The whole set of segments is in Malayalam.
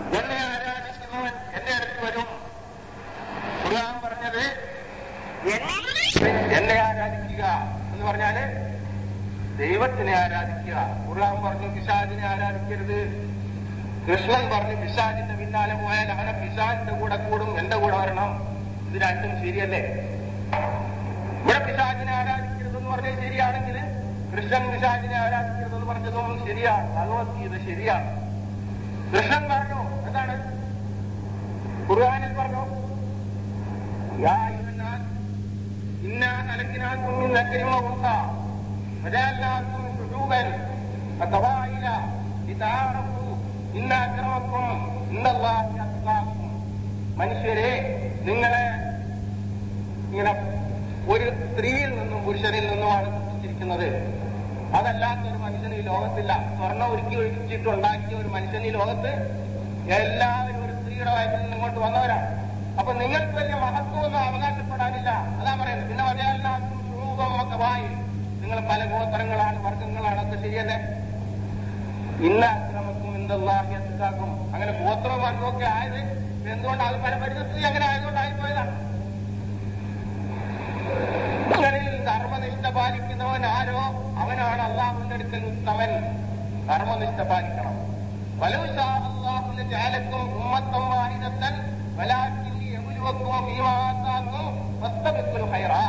എന്നെ ആരാധിക്കുന്നവൻ എന്റെ അടുത്ത് വരും ഖുർആൻ പറഞ്ഞത് എന്നെ ആരാധിക്കുക എന്ന് പറഞ്ഞാല് ദൈവത്തിനെ ആരാധിക്കുക ഖുർആൻ പറഞ്ഞു പിശാചിനെ ആരാധിക്കരുത് കൃഷ്ണൻ പറഞ്ഞു പിശാചിന്റെ പിന്നാലെ പോയാൽ അവനെ പിശാചിന്റെ കൂടെ കൂടും എന്റെ കൂടെ വരണം ഇത് രണ്ടും ശരിയല്ലേ ഇവിടെ പിശാചിനെ ആരാധിക്കരുതെന്ന് പറഞ്ഞത് ശരിയാണെങ്കിൽ കൃഷ്ണൻ പിശാചിനെ ആരാധിക്കരുതെന്ന് പറഞ്ഞതും ശരിയാണ് ഭഗവത്ഗീത ശരിയാണ് കൃഷ്ണൻ പറഞ്ഞു എന്താണ് ഖുർആാനിൽ പറഞ്ഞു യാ അയ്യുഹന്നാസ് ഇന്നാ ഖലഖനാകും മിൻ ദക്കരിൻ വഉൻസ വജഅൽനാകും ശുഊബൻ വഖബായില ലിതആറഫു ഇന്ന അക്രമക്കും ഇന്നല്ലാഹി അത്ഖാക്കും മനുഷ്യരെ നിങ്ങളെ ഇങ്ങനെ ഒരു സ്ത്രീയിൽ നിന്നും പുരുഷനിൽ നിന്നുമാണ് സൃഷ്ടിച്ചിരിക്കുന്നത് അതല്ലാത്ത ഒരു മനുഷ്യൻ ഈ ലോകത്തില്ല സ്വർണ്ണം ഒരുക്കി ഒഴിച്ചിട്ടുണ്ടാക്കിയ ഒരു മനുഷ്യൻ ഈ ലോകത്ത് എല്ലാവരും ഒരു സ്ത്രീയുടെ വയറ്റിൽ നിന്ന് ഇങ്ങോട്ട് വന്നവരാണ് അപ്പൊ നിങ്ങൾക്ക് വലിയ മഹത്വമൊന്നും അവകാശപ്പെടാനില്ല അതാ പറയുന്നത് പിന്നെ പറയാനെല്ലാവർക്കും രൂപമൊക്കെ വായി നിങ്ങൾ പല ഗോത്രങ്ങളാണ് വർഗങ്ങളാണ് ഒക്കെ ശരിയല്ലേ ഇന്ന അക്രമക്കും ഇന്ദല്ലാഹി അത്കാക്കും അങ്ങനെ ഗോത്രവും വർഗമൊക്കെ ആയത് എന്തുകൊണ്ട് അത് പല പരിസ്ഥിതി അങ്ങനെ ആയതുകൊണ്ടായി പോയതാണ് നിങ്ങളിൽ ധർമ്മനിഷ്ഠ പാലിക്കുന്നവൻ ആരോ അവനാണ് അള്ളാഹുവിന്റെ അടുക്കൽ ഉത്തമൻ ധർമ്മനിഷ്ഠ പാലിക്കണം വലൗശാ അള്ളാഹുവിന്റെ ജാലക്കും ഉമ്മത്തം വാഹിദത്തൻ വലാക്കിൽ യബുലുവക്കും ഭീമാത്താക്കും വസ്തബിക്കുൽ ഹൈറാ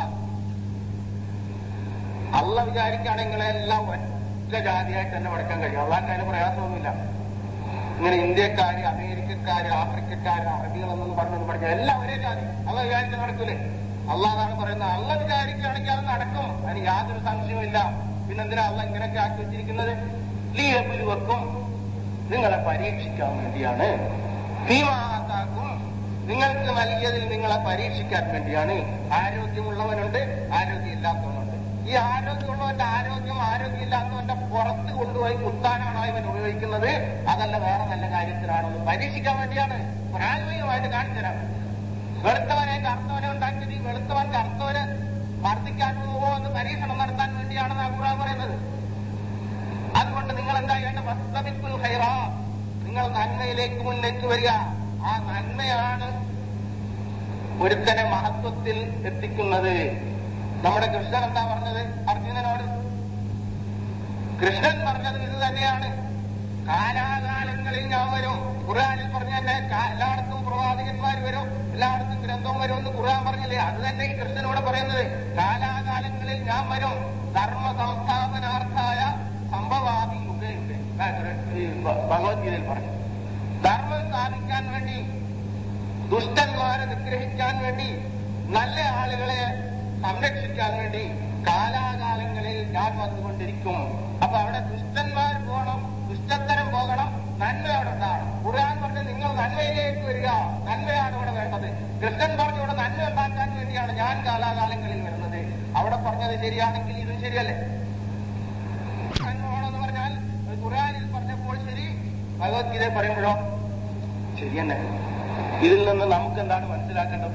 അള്ള വിചാരിക്കുകയാണെങ്കിൽ എല്ലാം ഒറ്റ ജാതിയായിട്ട് തന്നെ പഠിക്കാൻ കഴിയും അള്ളാഹ് അതിന് പ്രയാസമൊന്നുമില്ല ഇങ്ങനെ ഇന്ത്യക്കാര് അമേരിക്കക്കാര് ആഫ്രിക്കക്കാര് അറബികളെന്നൊന്നും പറഞ്ഞൊന്നും പഠിക്കുക എല്ലാം ഒരേ ജാതി അള്ള വിചാരിച്ച നടക്കൂലേ അള്ളാഹാണ് പറയുന്നത് അള്ള വിചാരിക്കുകയാണെങ്കിൽ അത് നടക്കും അതിന് യാതൊരു സംശയവുമില്ല പിന്നെന്തിനാ അള്ള ഇങ്ങനെയൊക്കെ ആക്കി വെച്ചിരിക്കുന്നത് ലീഹബുലുവക്കും നിങ്ങളെ പരീക്ഷിക്കാൻ വേണ്ടിയാണ് ഭീമാത്താക്കും നിങ്ങൾക്ക് നൽകിയതിൽ നിങ്ങളെ പരീക്ഷിക്കാൻ വേണ്ടിയാണ് ആരോഗ്യമുള്ളവനുണ്ട് ആരോഗ്യമില്ലാത്തവനുണ്ട് ഈ ആരോഗ്യമുള്ളവന്റെ ആരോഗ്യം ആരോഗ്യമില്ലാത്തവന്റെ പുറത്ത് കൊണ്ടുപോയി കുത്താനാണോ ഇവൻ ഉപയോഗിക്കുന്നത് അതല്ല വേറെ നല്ല കാര്യത്തിലാണോ പരീക്ഷിക്കാൻ വേണ്ടിയാണ് പ്രായോഗികമായിട്ട് കാണിച്ചു തരാം വെളുത്തവനെ കറുത്തവനെ ഉണ്ടാക്കിയത് ഈ വെളുത്തവൻ കറുത്തവന് വർദ്ധിക്കാൻ പോവോ എന്ന് പരീക്ഷണം നടത്താൻ വേണ്ടിയാണെന്ന് അഭിപ്രായം പറയുന്നത് അതുകൊണ്ട് നിങ്ങൾ എന്താ ചെയ്യേണ്ട വസ്തവിക്കുൽ ഹൈറ നിങ്ങൾ നന്മയിലേക്ക് മുന്നേക്ക് വരിക ആ നന്മയാണ് ഒരുത്തനെ മഹത്വത്തിൽ എത്തിക്കുന്നത് നമ്മുടെ കൃഷ്ണൻ എന്താ പറഞ്ഞത് അർജുനനോട് കൃഷ്ണൻ പറഞ്ഞത് ഇത് തന്നെയാണ് കാലാകാലങ്ങളിൽ ഞാൻ വരും ഖുർആാനിൽ പറഞ്ഞ തന്നെ കാ- എല്ലായിടത്തും പ്രവാചകന്മാർ വരും എല്ലായിടത്തും ഗ്രന്ഥവും വരും എന്ന് ഖുർആൻ പറഞ്ഞില്ലേ അത് തന്നെ ഈ കൃഷ്ണനോട് പറയുന്നത് കാലാകാലങ്ങളിൽ ഞാൻ വരും ധർമ്മ സംസ്ഥാപനാർത്ഥായ സംഭവാദി യുഗയുണ്ട് ഈ ഭ- ഭഗവത്ഗീതയിൽ പറഞ്ഞു ധർമ്മം സ്ഥാപിക്കാൻ വേണ്ടി ദുഷ്ടന്മാരെ നിഗ്രഹിക്കാൻ വേണ്ടി നല്ല ആളുകളെ സംരക്ഷിക്കാൻ വേണ്ടി കാലാകാലങ്ങളിൽ ഞാൻ വന്നുകൊണ്ടിരിക്കും അപ്പൊ അവിടെ ദുഷ്ടന്മാർ പോകണം ദുഷ്ടത്തരം പോകണം നന്മ അവിടെ ഉണ്ടാകണം ഖുർആൻ പറഞ്ഞ് നിങ്ങൾ നന്മയിലേക്ക് വരിക നന്മയാണ് ഇവിടെ വേണ്ടത് കൃഷ്ണൻ പറഞ്ഞു ഇവിടെ നന്മ ഉണ്ടാക്കാൻ വേണ്ടിയാണ് ഞാൻ കാലാകാലങ്ങളിൽ വരുന്നത് അവിടെ പറഞ്ഞത് ശരിയാണെങ്കിൽ ഇതും ശരിയല്ലേ നന്മ വേണമെന്ന് പറഞ്ഞാൽ അത് ഖുർആനിൽ പറഞ്ഞപ്പോൾ ശരി ഭഗവത്ഗീത പറയുമ്പോഴോ ശരി തന്നെ ഇതിൽ നിന്ന് നമുക്ക് എന്താണ് മനസ്സിലാക്കേണ്ടത്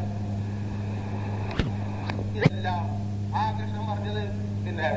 ഇതെല്ലാം ആ കൃഷ്ണൻ പറഞ്ഞത് പിന്നെ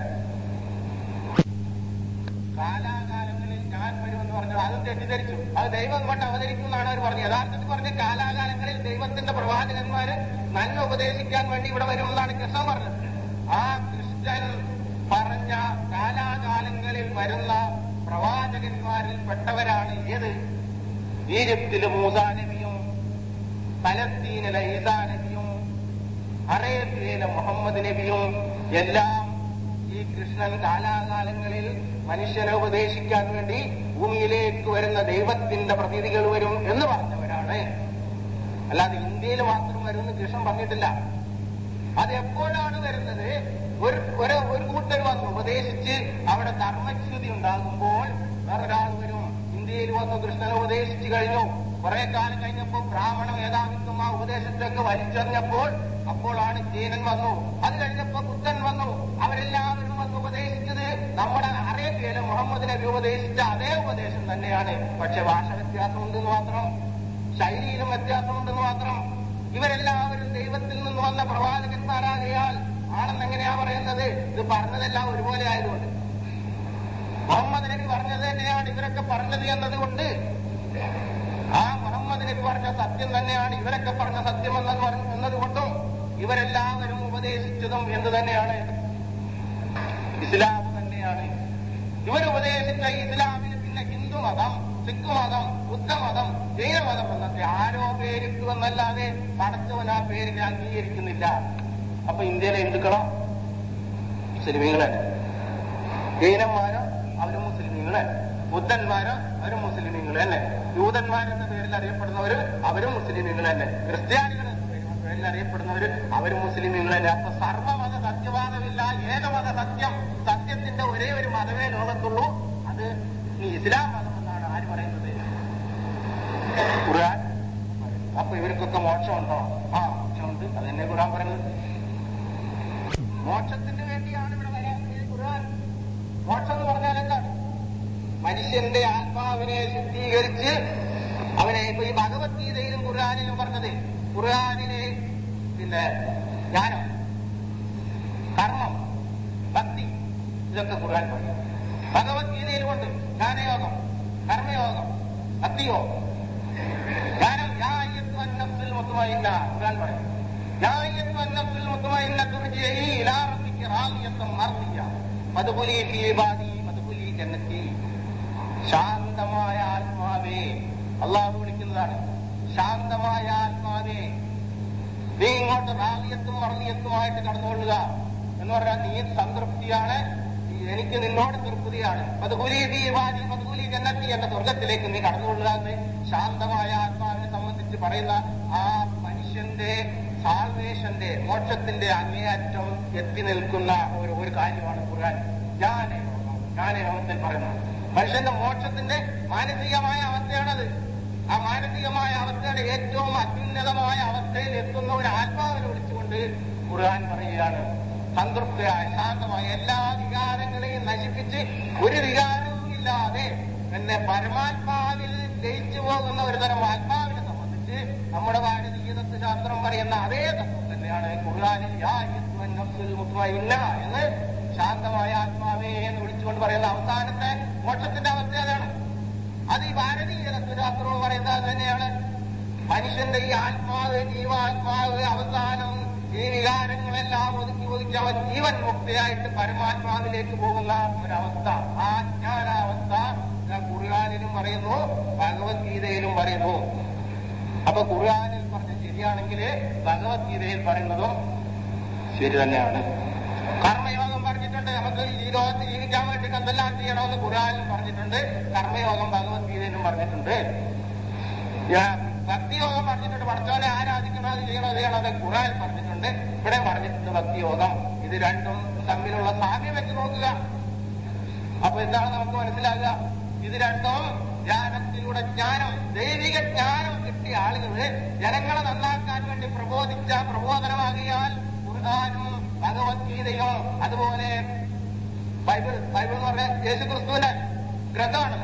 കാലാകാലങ്ങളിൽ ഞാൻ വരുമെന്ന് പറഞ്ഞത് അതും തെറ്റിദ്ധരിച്ചു അത് ദൈവം കൊണ്ട് അവതരിക്കും എന്നാണ് അവർ പറഞ്ഞത് യഥാർത്ഥത്തിൽ പറഞ്ഞ കാലാകാലങ്ങളിൽ ദൈവത്തിന്റെ പ്രവാചകന്മാര് നന്മ ഉപദേശിക്കാൻ വേണ്ടി ഇവിടെ വരുമെന്നാണ് കൃഷ്ണൻ പറഞ്ഞത് ആ കൃഷ്ണൻ പറഞ്ഞ കാലാകാലങ്ങളിൽ വരുന്ന പ്രവാചകന്മാരിൽ പെട്ടവരാണ് ഏത് ഈജിപ്തിലെ മൂസാ നബിയും പലസ്തീനിലെ ഈസാ നബിയും അറേബ്യയിലെ മുഹമ്മദ് നബിയും എല്ലാം ഈ കൃഷ്ണൻ കാലാകാലങ്ങളിൽ മനുഷ്യനെ ഉപദേശിക്കാൻ വേണ്ടി ഭൂമിയിലേക്ക് വരുന്ന ദൈവത്തിന്റെ പ്രതിനിധികൾ വരും എന്ന് പറഞ്ഞവരാണ് അല്ലാതെ ഇന്ത്യയിൽ മാത്രം വരുമെന്ന് കൃഷ്ണൻ പറഞ്ഞിട്ടില്ല അത് എപ്പോഴാണ് വരുന്നത് ഒരു ഒരു ഒരു കൂട്ടർ വന്ന് ഉപദേശിച്ച് അവിടെ ധർമ്മച്യുതി ഉണ്ടാകുമ്പോൾ വേറൊരാൾ വരും ഇന്ത്യയിൽ വന്ന് കൃഷ്ണനെ ഉപദേശിച്ചു കഴിഞ്ഞു കുറെ കാലം കഴിഞ്ഞപ്പോൾ ബ്രാഹ്മണ മേധാവിത്വം ആ ഉപദേശത്തൊക്കെ വലിച്ചെറിഞ്ഞപ്പോൾ അപ്പോഴാണ് ജൈനൻ വന്നു അത് കഴിഞ്ഞപ്പോ ബുദ്ധൻ വന്നു അവരെല്ലാവരും വന്ന് ഉപദേശിച്ചത് നമ്മുടെ അറേബ്യയിലെ മുഹമ്മദ് നബി ഉപദേശിച്ച അതേ ഉപദേശം തന്നെയാണ് പക്ഷെ ഭാഷ വ്യത്യാസമുണ്ടെന്ന് മാത്രം ശൈലിയിലും വ്യത്യാസമുണ്ടെന്ന് മാത്രം ഇവരെല്ലാവരും ദൈവത്തിൽ നിന്ന് വന്ന പ്രവാചകന്മാരാകയാൽ ആണെന്ന് എങ്ങനെയാ പറയുന്നത് ഇത് പറഞ്ഞതെല്ലാം ഒരുപോലെ ആയതുകൊണ്ട് മുഹമ്മദ് നബി പറഞ്ഞത് തന്നെയാണ് ഇവരൊക്കെ പറഞ്ഞത് എന്നതുകൊണ്ട് ആ നബി പറഞ്ഞ സത്യം തന്നെയാണ് ഇവരൊക്കെ പറഞ്ഞ സത്യം എന്നത് പറഞ്ഞ- എന്നതുകൊണ്ടും ഇവരെല്ലാവരും ഉപദേശിച്ചതും എന്ത് തന്നെയാണ് ഇസ്ലാം തന്നെയാണ് ഇവർ ഉപദേശിച്ച ഇസ്ലാമിന് പിന്നെ ഹിന്ദു മതം സിഖ് മതം ബുദ്ധമതം ജൈനമതം എന്നൊക്കെ ആരോ പേരിട്ടുവെന്നല്ലാതെ പടച്ചവൻ ആ പേരിനെ അംഗീകരിക്കുന്നില്ല അപ്പൊ ഇന്ത്യയിലെ ഹിന്ദുക്കളോ മുസ്ലിമീങ്ങളല്ലേ ജൈനന്മാരോ അവരും മുസ്ലിമീങ്ങളെ ബുദ്ധന്മാരോ അവരും മുസ്ലിമീങ്ങൾ തന്നെ യൂതന്മാരെന്ന പേരിൽ അറിയപ്പെടുന്നവര് അവരും മുസ്ലിമീങ്ങൾ തന്നെ ക്രിസ്ത്യാനികൾ എന്ന പേരിൽ അറിയപ്പെടുന്നവര് അവരും മുസ്ലിമീങ്ങൾ തന്നെ അപ്പൊ സർവമത സത്യവാദമില്ല ഏകമത സത്യം സത്യത്തിന്റെ ഒരേ ഒരു മതമേ ലോകത്തുള്ളൂ അത് ഈ ഇസ്ലാം മതം എന്നാണ് ആര് പറയുന്നത് ഖുർആൻ അപ്പൊ ഇവർക്കൊക്കെ മോക്ഷമുണ്ടോ ആ മോക്ഷമുണ്ട് അത് തന്നെ ഖുർആൻ പറയുന്നത് മോക്ഷത്തിന് വേണ്ടിയാണ് ഇവിടെ വരാൻ ഈ ഖുർആൻ മോക്ഷം എന്ന് പറഞ്ഞാൽ എന്താണ് മനുഷ്യന്റെ ആത്മാവിനെ ശുദ്ധീകരിച്ച് അവനെ ഇപ്പൊ ഈ ഭഗവത്ഗീതയിലും ഖുർആാനിലും പറഞ്ഞത് ഖുർആാനിലെ പിന്നെ ജ്ഞാനം കർമ്മം ഭക്തി ഇതൊക്കെ ഖുർആൻ പറഞ്ഞു ഭഗവത്ഗീതയിലുമുണ്ട് ജ്ഞാനയോഗം കർമ്മയോഗം ഭക്തിയോഗം ജ്ഞാനം യാ അയ്യത്തുവൻ നഫ്സുൽ മുത്മഇന്ന ഖുർആൻ പറയും യാ അയ്യത്തുവൻ നഫ്സുൽ മുത്മഇന്ന തുർജിഇ ഇലാ റബ്ബിക റാദിയത്തൻ മർദിയ ഫദ്ഖുലി ഫീ ഇബാദി ഫദ്ഖുലി ജന്നതി ശാന്തമായ ആത്മാവേ അള്ളാഹു വിളിക്കുന്നതാണ് ശാന്തമായ ആത്മാവേ നീ ഇങ്ങോട്ട് റാദിയത്തും മർദിയത്തുമായിട്ട് കടന്നുകൊള്ളുക എന്ന് പറഞ്ഞാൽ നീ സംതൃപ്തിയാണ് എനിക്ക് നിന്നോട് തൃപ്തിയാണ് പതുകൂലി ദീപാനി പതുകൂലി ജന്നത്തി എന്ന സ്വർഗത്തിലേക്ക് നീ കടന്നുകൊള്ളുക എന്ന് ശാന്തമായ ആത്മാവിനെ സംബന്ധിച്ച് പറയുന്ന ആ മനുഷ്യന്റെ സാൽവേഷന്റെ മോക്ഷത്തിന്റെ അങ്ങേയറ്റം എത്തി നിൽക്കുന്ന ഒരു ഒരു കാര്യമാണ് ഖുർആൻ ജ്ഞാനയോഗം ജ്ഞാനയോഗത്തിൽ പറയുന്നത് മനുഷ്യന്റെ മോക്ഷത്തിന്റെ മാനസികമായ അവസ്ഥയാണത് ആ മാനസികമായ അവസ്ഥയുടെ ഏറ്റവും അത്യുന്നതമായ അവസ്ഥയിൽ എത്തുന്ന ഒരു ആത്മാവിനെ വിളിച്ചുകൊണ്ട് ഖുർആൻ പറയുകയാണ് സംതൃപ്തയായ ശാന്തമായ എല്ലാ വികാരങ്ങളെയും നശിപ്പിച്ച് ഒരു വികാരവും ഇല്ലാതെ എന്നെ പരമാത്മാവിൽ ലയിച്ചു പോകുന്ന ഒരു തരം ആത്മാവിനെ സംബന്ധിച്ച് നമ്മുടെ ഭാരതീയ തത്വശാസ്ത്രം പറയുന്ന അതേ തത്വം തന്നെയാണ് ഖുർആാനിൽ യാ അയ്യത്തുവൻ നഫ്സുൽ മുത്മഇന്ന എന്ന് ശാന്തമായ ആത്മാവേ എന്ന് വിളിച്ചുകൊണ്ട് പറയുന്ന അവസാനത്തെ മോക്ഷത്തിന്റെ അവസ്ഥ അതാണ് അത് ഈ ഭാരതീയ തത്വശാസ്ത്രവും പറയുന്നത് അത് തന്നെയാണ് മനുഷ്യന്റെ ഈ ആത്മാവ് ജീവാത്മാവ് അവസാനം ഈ വികാരങ്ങളെല്ലാം ഒതുക്കി ഒതുക്കി അവൻ ജീവൻ മുക്തിയായിട്ട് പരമാത്മാവിലേക്ക് പോകുന്ന ഒരവസ്ഥ ആ ജ്ഞാനാവസ്ഥ ഞാൻ ഖുർആാനിലും പറയുന്നു ഭഗവത്ഗീതയിലും പറയുന്നു അപ്പൊ ഖുർആാനിൽ പറഞ്ഞ ശരിയാണെങ്കിൽ ഭഗവത്ഗീതയിൽ പറയുന്നതും ശരി തന്നെയാണ് കർമ്മയോഗം പറഞ്ഞിട്ടുണ്ട് നമുക്ക് ഈ ലോകത്ത് ജീവിക്കാൻ വേണ്ടി എന്തെല്ലാം ചെയ്യണമെന്ന് ഖുർആാനിലും പറഞ്ഞിട്ടുണ്ട് കർമ്മയോഗം ഭഗവത്ഗീതയിലും പറഞ്ഞിട്ടുണ്ട് ഞാൻ ഭക്തിയോഗം പറഞ്ഞിട്ടുണ്ട് പഠിച്ചവനെ ആരാധിക്കണം അത് ചെയ്യണം അത് ചെയ്യണം അത് ഖുർആൻ പറഞ്ഞിട്ടുണ്ട് ഇവിടെ പറഞ്ഞിട്ടുണ്ട് ഭക്തിയോഗം ഇത് രണ്ടും തമ്മിലുള്ള സാമ്യം വെച്ച് നോക്കുക അപ്പൊ എന്താണ് നമുക്ക് മനസ്സിലാകുക ഇത് രണ്ടും ധ്യാനത്തിലൂടെ ജ്ഞാനം ദൈവിക ജ്ഞാനം കിട്ടിയ ആളുകള് ജനങ്ങളെ നന്നാക്കാൻ വേണ്ടി പ്രബോധിച്ച പ്രബോധനമാകിയാൽ ഖുർആാനും ഭഗവത്ഗീതയോ അതുപോലെ ബൈബിൾ ബൈബിൾ എന്ന് പറഞ്ഞ യേശു ക്രിസ്തുവിന്റെ ഗ്രന്ഥമാണല്ലോ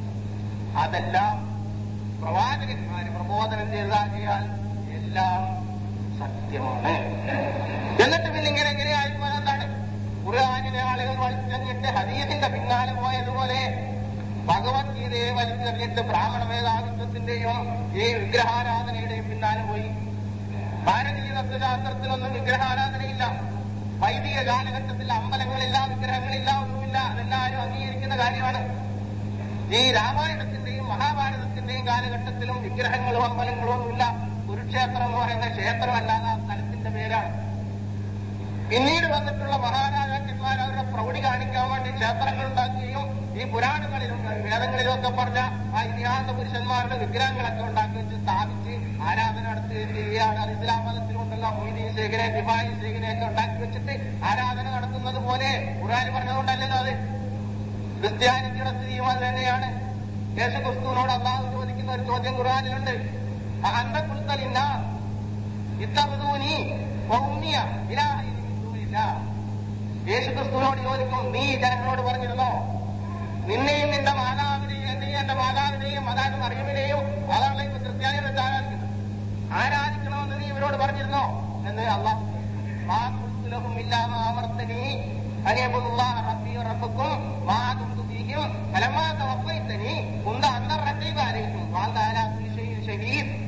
അതെല്ലാം പ്രവാചകന്മാര് പ്രബോധനം ചെയ്താക്കിയാൽ എല്ലാം സത്യമാണ് എന്നിട്ട് പിന്നെ ഇങ്ങനെ എങ്ങനെ ആയിപ്പോയത് എന്താണ് ഖുർആാനിലെ ആളുകൾ വലിച്ചെറിഞ്ഞിട്ട് ഹദീസിന്റെ പിന്നാലെ പോയതുപോലെ ഭഗവത്ഗീതയെ വലിച്ചെറിഞ്ഞിട്ട് ബ്രാഹ്മണ മേധാവിത്വത്തിന്റെയും ഈ വിഗ്രഹാരാധനയുടെയും പിന്നാലെ പോയി ഭാരതീയ തത്വശാസ്ത്രത്തിലൊന്നും വിഗ്രഹാരാധനയില്ല വൈദിക കാലഘട്ടത്തിൽ അമ്പലങ്ങളില്ല വിഗ്രഹങ്ങളില്ല ഒന്നുമില്ല അതെല്ലാവരും അംഗീകരിക്കുന്ന കാര്യമാണ് ഈ രാമായണത്തിന്റെയും മഹാഭാരതത്തിന്റെയും കാലഘട്ടത്തിലും വിഗ്രഹങ്ങളും അമ്പലങ്ങളും ഒന്നുമില്ല കുരുക്ഷേത്രം എന്ന് പറയുന്ന ക്ഷേത്രമല്ലാതെ ആ സ്ഥലത്തിന്റെ പേരാണ് പിന്നീട് വന്നിട്ടുള്ള മഹാരാജാക്കന്മാർ അവരുടെ പ്രൗഢി കാണിക്കാൻ വേണ്ടി ക്ഷേത്രങ്ങൾ ഉണ്ടാക്കുകയും ഈ പുരാണങ്ങളിലും വേദങ്ങളിലും ഒക്കെ പറഞ്ഞ ആ ഇതിഹാസ പുരുഷന്മാരുടെ വിഗ്രഹങ്ങളൊക്കെ ഉണ്ടാക്കി വെച്ച് സ്ഥാപിച്ച് ആരാധന നടത്തുകയും ചെയ്യുകയാണ് അത് ഇസ്ലാം മതത്തിലുണ്ടല്ലോ മൊയ്തീൻ ശേഖരെ ദിഫായി ശേഖരെ ഒക്കെ ഉണ്ടാക്കി വെച്ചിട്ട് ആരാധന നടത്തുന്നത് പോലെ ഖുർആൻ പറഞ്ഞതുകൊണ്ടല്ലല്ലോ അത് ക്രിസ്ത്യാനിറ്റിയുടെ സ്ഥിതിയും അത് തന്നെയാണ് യേശു ക്രിസ്തുവിനോട് അള്ളാഹു ചോദിക്കുന്ന ഒരു ചോദ്യം ഖുർആാനിലുണ്ട് അന്ത കുൽത്തലില്ല ഇത്തബുദൂനി വൗമിയ ഇലാഹി മിൻ ദൂനില്ലാഹ്. യേശു ക്രിസ്തുവിനോട് ചോദിക്കും നീ ജനങ്ങളോട് പറഞ്ഞിരുന്നോ നിന്നെയും നിന്റെ മാതാവിനെയും എന്റെയും എന്റെ മാതാവിനെയും അതായത് മറിയമിനെയും അതാണ് ഇപ്പൊ ക്രിസ്ത്യാനികൾ വെച്ച് ആരാധിക്കുന്നത് ആരാധിക്കണമെന്ന് നീ ഇവരോട് പറഞ്ഞിരുന്നോ എന്ന് അള്ളാഹു മാ ഖുൽതു ലഹും ഇല്ലാ മാ അമർത്തനി അൻ യഅ്ബുദുല്ലാഹ റബ്ബി വറബ്ബക്കും മാ ദുംതു ഫീഹിം ഫലമാ തവഫൈതനി കുന്ത അന്ത റഖീബ അലൈഹിം വഅന്ത അലാ കുല്ലി ഷൈഇൻ ഷഹീദ്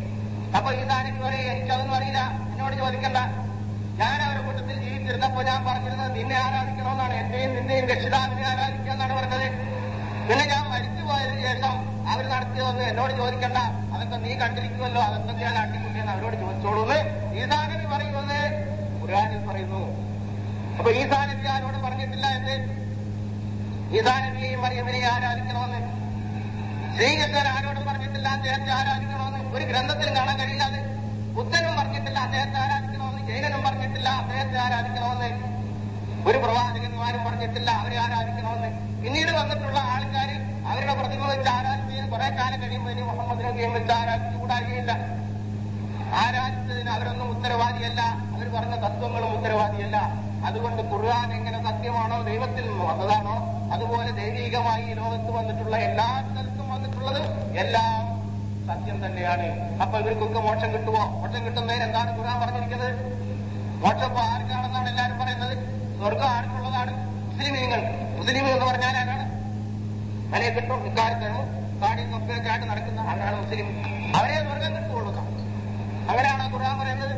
അപ്പൊ ഇതാരും പറയും എനിക്കതൊന്നും അറിയില്ല എന്നോട് ചോദിക്കണ്ട ഞാൻ അവരുടെ കൂട്ടത്തിൽ ജീവിച്ചിരുന്നപ്പോ ഞാൻ പറഞ്ഞിരുന്നത് നിന്നെ ആരാധിക്കണമെന്നാണ് എന്റെയും നിന്റെയും രക്ഷിതാവിനെ ആരാധിക്കുക എന്നാണ് പറഞ്ഞത് പിന്നെ ഞാൻ മരിച്ചു പോയതിനു ശേഷം അവർ നടത്തിയതൊന്നും എന്നോട് ചോദിക്കണ്ട അതൊക്കെ നീ കണ്ടിരിക്കുമല്ലോ അതൊക്കെ ഞാൻ അട്ടിക്കുട്ടിയെന്ന് അവരോട് ചോദിച്ചോളൂന്ന് ഈസാനബി പറയുമെന്ന് ഖുർആാനിൽ പറയുന്നു അപ്പൊ ഈസാനബി ആരോട് പറഞ്ഞിട്ടില്ല എന്ന് ഈസാനബിയെയും മറിയമ്മനെയും ആരാധിക്കണമെന്ന് ശ്രീകൃഷ്ണൻ ആരോടും പറഞ്ഞിട്ടില്ല അദ്ദേഹത്തെ ആരാധിക്കണമെന്ന് ഒരു ഗ്രന്ഥത്തിലും കാണാൻ കഴിയില്ല അത് ബുദ്ധനും പറഞ്ഞിട്ടില്ല അദ്ദേഹത്തെ ആരാധിക്കണമെന്ന് ജൈനനും പറഞ്ഞിട്ടില്ല അദ്ദേഹത്തെ ആരാധിക്കണമെന്ന് ഒരു പ്രവാചകന്മാരും പറഞ്ഞിട്ടില്ല അവരെ ആരാധിക്കണമെന്ന് പിന്നീട് വന്നിട്ടുള്ള ആൾക്കാർ അവരുടെ പ്രതിമ വെച്ച് ആരാധിച്ചതിന് കുറെ കാലം കഴിയുമ്പോൾ ഇനി മുഹമ്മദ് നബിയെ വെച്ച് ആരാധിച്ചുകൂടാകുകയില്ല ആരാധിച്ചതിന് അവരൊന്നും ഉത്തരവാദിയല്ല അവർ പറഞ്ഞ തത്വങ്ങളും ഉത്തരവാദിയല്ല അതുകൊണ്ട് ഖുർആൻ എങ്ങനെ സത്യമാണോ ദൈവത്തിൽ നിന്ന് വന്നതാണോ അതുപോലെ ദൈവികമായി ഈ ലോകത്ത് വന്നിട്ടുള്ള എല്ലാ സ്ഥലത്തും വന്നിട്ടുള്ളത് എല്ലാം സത്യം തന്നെയാണ് അപ്പൊ ഇവർക്കൊക്കെ മോക്ഷം കിട്ടുമോ മോക്ഷം കിട്ടുന്നതിന് എന്താണ് ഖുർആൻ പറഞ്ഞിരിക്കുന്നത് മോക്ഷം ഇപ്പൊ ആർക്കാണെന്നാണ് എല്ലാവരും പറയുന്നത് സ്വർഗം ആർക്കുള്ളതാണ് മുസ്ലിമീങ്ങൾ മുസ്ലിം എന്ന് പറഞ്ഞാൽ ആരാണ് തലയെ കിട്ടും ഇക്കാര്യത്തിനും കാടിയും ഒക്കെ ആയിട്ട് നടക്കുന്ന ആരാണ് മുസ്ലിം അവരെ സ്വർഗം കിട്ടുള്ളൂ അങ്ങനെയാണ് ഖുർആൻ പറയുന്നത്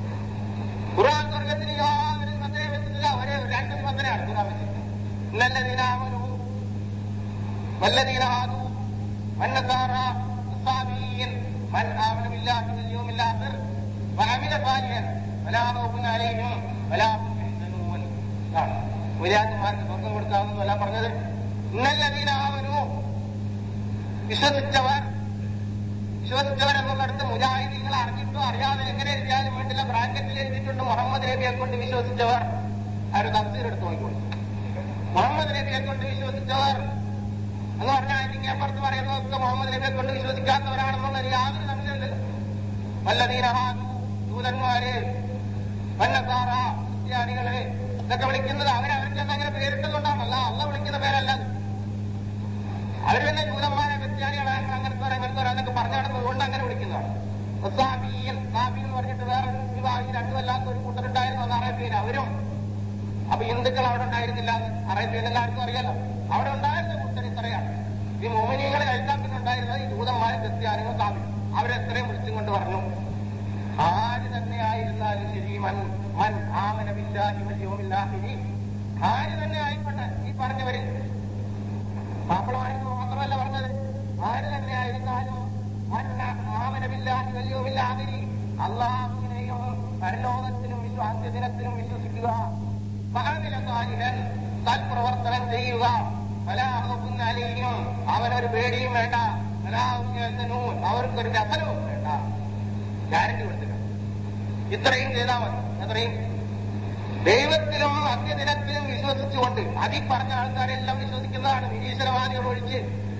ഖുർആൻ സ്വർഗത്തിന് യാതൊരു നിബന്ധനയും വെച്ചിട്ടില്ല ഒരേ രണ്ട് നിബന്ധനയാണ് ഖുർആൻ വെച്ചിട്ട് ഇന്നല്ലതീനാമനു വല്ലതീനാദു വന്നസാറ الصابين من آمن بالله واليوم الآخر وعمل صالحا فلا خوف عليهم ولا هم يحزنون മുരാജന്മാർക്ക് സ്വർഗം കൊടുക്കാമെന്നല്ല പറഞ്ഞത് ഇന്നല്ലതീനാമനു വിശ്വസിച്ചവർ വിശ്വസിച്ചവർ എന്നുള്ളിടത്ത് മുജാഹിദീങ്ങൾ അറിഞ്ഞിട്ടോ അറിയാതെ എങ്ങനെ എഴുതിയാലും വേണ്ടില്ല ബ്രാക്കറ്റിൽ എഴുതിയിട്ടുണ്ട് മുഹമ്മദ് നബിയെ കൊണ്ട് വിശ്വസിച്ചവർ അവർ തഫ്സീർ എടുത്ത് നോക്കിക്കോളൂ മുഹമ്മദ് നബിയെ കൊണ്ട് വിശ്വസിച്ചവർ എന്ന് പറഞ്ഞാൽ എനിക്ക് അപ്പുറത്ത് പറയുന്നതൊക്കെ മുഹമ്മദ് നബിയെ കൊണ്ട് വിശ്വസിക്കാത്തവരാണെന്നുള്ള യാതൊരു സംശയമില്ലല്ലോ വല്ലതീനഹാദു ദൂതന്മാര് വന്നസാറ ക്രിസ്ത്യാനികള് ഇതൊക്കെ വിളിക്കുന്നത് അവരവർക്ക് അങ്ങനെ പേരിട്ടതുകൊണ്ടാണല്ല അല്ല വിളിക്കുന്ന പേരല്ല അത്. അവർ തന്നെ ജൂതന്മാരെ ക്രിസ്ത്യാനികളെ അങ്ങനത്തെ അങ്ങനത്തെ എന്നൊക്കെ പറഞ്ഞു നടന്നതുകൊണ്ട് അങ്ങനെ വിളിക്കുന്നതാണ് സാബിയൻ സാബി എന്ന് പറഞ്ഞിട്ട് വേറെ വിഭാഗം രണ്ടുമല്ലാത്ത ഒരു കൂട്ടരുണ്ടായിരുന്നു അത് അറേബ്യയിൽ അവരും അപ്പൊ ഹിന്ദുക്കൾ അവിടെ ഉണ്ടായിരുന്നില്ല അറേബ്യയിൽ എല്ലാവർക്കും അറിയാലോ അവിടെ ഉണ്ടായിരുന്ന കൂട്ടർ ഇത്രയാണ് ഈ മോമിനിയങ്ങളെ കഴിക്കാൻ പിന്നെ ഉണ്ടായിരുന്നത് ഈ ജൂതന്മാരും ക്രിസ്ത്യാനികളും സാബി അവരെത്രയും വിളിച്ചും കൊണ്ട് പറഞ്ഞു ആര് തന്നെയായിരുന്നാലും ശരി മൻ മൻ ആമനമില്ലാഹി വല്യോമില്ലാഹിരി ആര് തന്നെ ആയിക്കോട്ടെ ഈ പറഞ്ഞവര് മാപ്പിളമാരെന്ന് മാത്രമല്ല പറഞ്ഞത് ആര് തന്നെ ആയിരുന്നാലും ആമനമില്ലാഹി വല്യോമില്ലാഹിരി അള്ളാഹുവിനെയും പരലോകത്തിലും വിശ്വാസദിനത്തിലും വിശ്വസിക്കുക മഹാനില സാലിഹൻ സൽപ്രവർത്തനം ചെയ്യുക ഫലാഹുന്നാലിയും അവനൊരു പേടിയും വേണ്ട ഫലാഹുനും അവർക്കൊരു രസനവും വേണ്ട ഗ്യാരണ്ടി കൊടുത്തില്ല ഇത്രയും ചെയ്താൽ മതി എത്രയും ദൈവത്തിലും അന്ത്യദിനത്തിലും വിശ്വസിച്ചുകൊണ്ട് അതിൽ പറഞ്ഞ ആൾക്കാരെല്ലാം വിശ്വസിക്കുന്നതാണ് നിരീശ്വരവാദികൾ ഒഴിച്ച്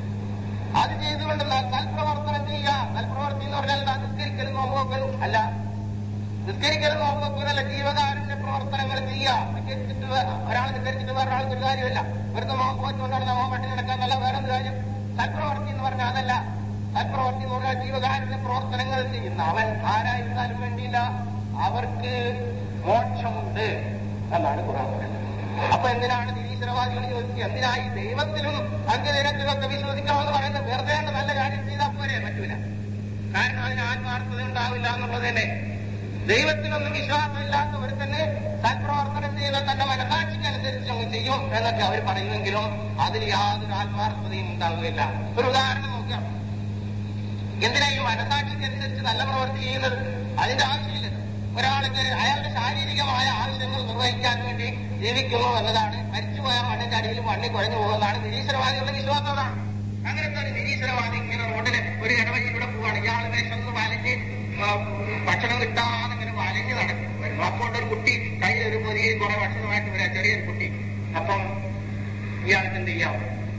അത് ചെയ്തുകൊണ്ട് ന- സൽപ്രവർത്തനം ചെയ്യുക സൽപ്രവർത്തി എന്ന് പറഞ്ഞാൽ എന്താ നിസ്കരിക്കലും നോമ്പുവെക്കലും അല്ല നിസ്കരിക്കലും നോമ്പുവെക്കലല്ല ജീവകാരുണ്യ പ്രവർത്തനങ്ങൾ ചെയ്യുക നിസ്കരിച്ചിട്ട് വേ- ഒരാൾ നിസ്കരിച്ചിട്ട് വേറെ ആൾക്ക് ഒരു കാര്യമില്ല വെറുതെ നോമ്പ് വെച്ചുകൊണ്ടാണ് നോമ്പ് പട്ടി നടക്കാന്നല്ല വേറൊരു കാര്യം സൽപ്രവർത്തി എന്ന് പറഞ്ഞാൽ അതല്ല സൽപ്രവർത്തി എന്ന് പറഞ്ഞാൽ ജീവകാരുണ്യ പ്രവർത്തനങ്ങൾ ചെയ്യുന്ന അവൻ ആരായിരുന്നാലും വേണ്ടിയില്ല അവർക്ക് മോക്ഷമുണ്ട് എന്നാണ് ഖുറാൻ പറയുന്നത് അപ്പൊ എന്തിനാണ് നിരീശ്വരവാദികൾ ചോദിക്കുക എന്തിനായി ദൈവത്തിലും അന്ത്യദിനത്തിലൊക്കെ വിശ്വസിക്കാമെന്ന് പറയുന്നത് വെറുതെ കൊണ്ട് നല്ല കാര്യം ചെയ്താൽ പോരെ പറ്റൂല കാരണം അതിന് ആത്മാർത്ഥത ഉണ്ടാവില്ല എന്നുള്ളത് തന്നെ ദൈവത്തിലൊന്നും വിശ്വാസമില്ലാത്തവർ തന്നെ സൽപ്രവർത്തനം ചെയ്ത തന്റെ മനസാക്ഷിക്കനുസരിച്ച് അങ്ങ് ചെയ്യും എന്നൊക്കെ അവർ പറയുമെങ്കിലും അതിൽ യാതൊരു ആത്മാർത്ഥതയും ഉണ്ടാവുകയില്ല ഒരു ഉദാഹരണം നോക്കാം എന്തിനാ ഈ മനസാക്ഷിക്കനുസരിച്ച് നല്ല പ്രവൃത്തി ചെയ്യുന്നത് അതിന്റെ ആവശ്യമില്ല ഒരാൾക്ക് അയാളുടെ ശാരീരികമായ ആവശ്യങ്ങൾ നിർവഹിക്കാൻ വേണ്ടി ജീവിക്കുന്നു എന്നതാണ് മരിച്ചുപോയ മണ്ണിന്റെ അടിയിൽ മണ്ണി കുഴഞ്ഞു പോകുന്നതാണ് നിരീശ്വരവാദികളുടെ വിശ്വാസം അതാണ് അങ്ങനത്തെ ഒരു നിരീശ്വരവാദി ഇങ്ങനെ റോഡിന് ഒരു ഇടവഴിയിലൂടെ പോവാണ് ഇയാൾ വിശന്ന് വലഞ്ഞ് ആ, ഭക്ഷണം കിട്ടാതെ ഇങ്ങനെ വലഞ്ഞ് നടക്കും വരുന്നു അപ്പോൾ ഒരു കുട്ടി കയ്യിൽ ഒരു പൊതിയിൽ കുറെ ഭക്ഷണമായിട്ട് വരാം ചെറിയൊരു കുട്ടി അപ്പം ഇയാൾക്ക് എന്ത് ചെയ്യാം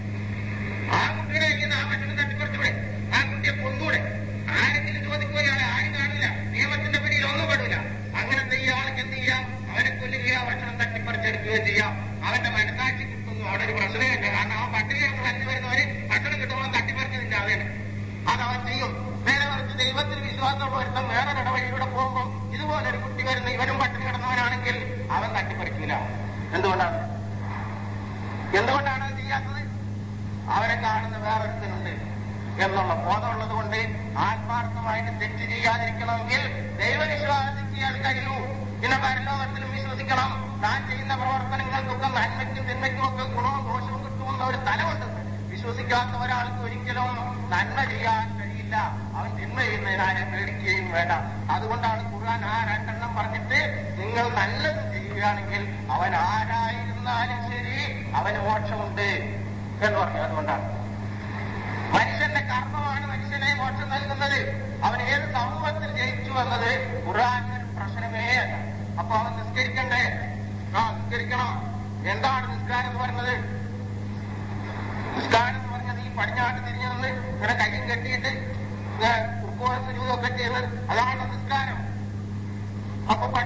ആ കുട്ടിയുടെ കയ്യിൽ നിന്ന് ആ ഭക്ഷണം തട്ടിപ്പറിച്ചൂടെ ആ കുട്ടിയെ കൊന്നൂടെ ആരെങ്കിലും ചോദിക്കുക ഇയാളെ ആരും കാണില്ല നിയമത്തിന്റെ പിടിയിൽ ഒന്നും പെടില്ല അങ്ങനത്തെ ഇയാൾക്ക് എന്ത് ചെയ്യാം അവനെ കൊല്ലുകയോ ഭക്ഷണം തട്ടിപ്പറിച്ചെടുക്കുകയോ ചെയ്യാം അവന്റെ മനസാക്ഷി കിട്ടുന്നു അവിടെ ഒരു പ്രശ്നമില്ല കാരണം അവൻ പട്ടിണി കിടന്ന് വലിച്ചു വരുന്നവര് ഭക്ഷണം കിട്ടുമ്പോൾ തട്ടിപ്പറിച്ചതിന്റെ അതാണ് അത് അവൻ ചെയ്യും നേരെ മറിച്ച് ദൈവത്തിൽ വിശ്വാസമുള്ള ഒരുത്തം വേറെ ഇടവഴിയിലൂടെ പോകുമ്പോൾ ഇതുപോലെ ഒരു കുട്ടി വരുന്ന ഇവനും പട്ടിണി കിടന്നവനാണെങ്കിൽ അവൻ തട്ടിപ്പറിക്കില്ല എന്തുകൊണ്ടാണ് എന്തുകൊണ്ടാണ് അത് ചെയ്യാത്തത് അവരെ കാണുന്ന വേറൊരുത്തനുണ്ട് എന്നുള്ള ബോധമുള്ളത് കൊണ്ട് ആത്മാർത്ഥമായിട്ട് തെറ്റ് ചെയ്യാതിരിക്കണമെങ്കിൽ ദൈവവിശ്വാസത്തിൽ ഇയാൾ കഴിയൂ പിന്നെ പരലോകത്തിലും വിശ്വസിക്കണം താൻ ചെയ്യുന്ന പ്രവർത്തനങ്ങൾക്കൊക്കെ നന്മയ്ക്കും തിന്മയ്ക്കും ഒക്കെ ഗുണവും ദോഷവും കിട്ടുമെന്ന ഒരു തലമുണ്ട് വിശ്വസിക്കാത്ത ഒരാൾക്ക് ഒരിക്കലും നന്മ ചെയ്യാൻ കഴിയില്ല അവൻ തിന്മ ചെയ്യുന്നതിനാരെ പേടിക്കുകയും വേണ്ട അതുകൊണ്ടാണ് ഖുർആൻ ആ രണ്ടെണ്ണം പറഞ്ഞിട്ട് നിങ്ങൾ നല്ലത് ചെയ്യുകയാണെങ്കിൽ അവൻ ആരായിരുന്നാലും ശരി അവന് മോക്ഷമുണ്ട് എന്ന് പറഞ്ഞു അതുകൊണ്ടാണ് മനുഷ്യന്റെ കർമ്മമാണ് മനുഷ്യനെ മോക്ഷം നൽകുന്നത് അവൻ ഏത് സമൂഹത്തിൽ ജയിച്ചു എന്നത് ഖുർആൻ ഒരു പ്രശ്നമേ അല്ല അപ്പൊ അവൻ നിസ്കരിക്കണ്ടേ ആ നിസ്കരിക്കണം എന്താണ് നിസ്കാരം എന്ന് പറയുന്നത് നിസ്കാരം എന്ന് പറഞ്ഞത് ഈ പടിഞ്ഞാട്ട് തിരിഞ്ഞു നിന്ന് ഇങ്ങനെ കയ്യും കെട്ടിയിട്ട് ഉപ്പോഴും രൂപമൊക്കെ ചെയ്ത് അതാണ് നിസ്കാരം അപ്പൊ പ-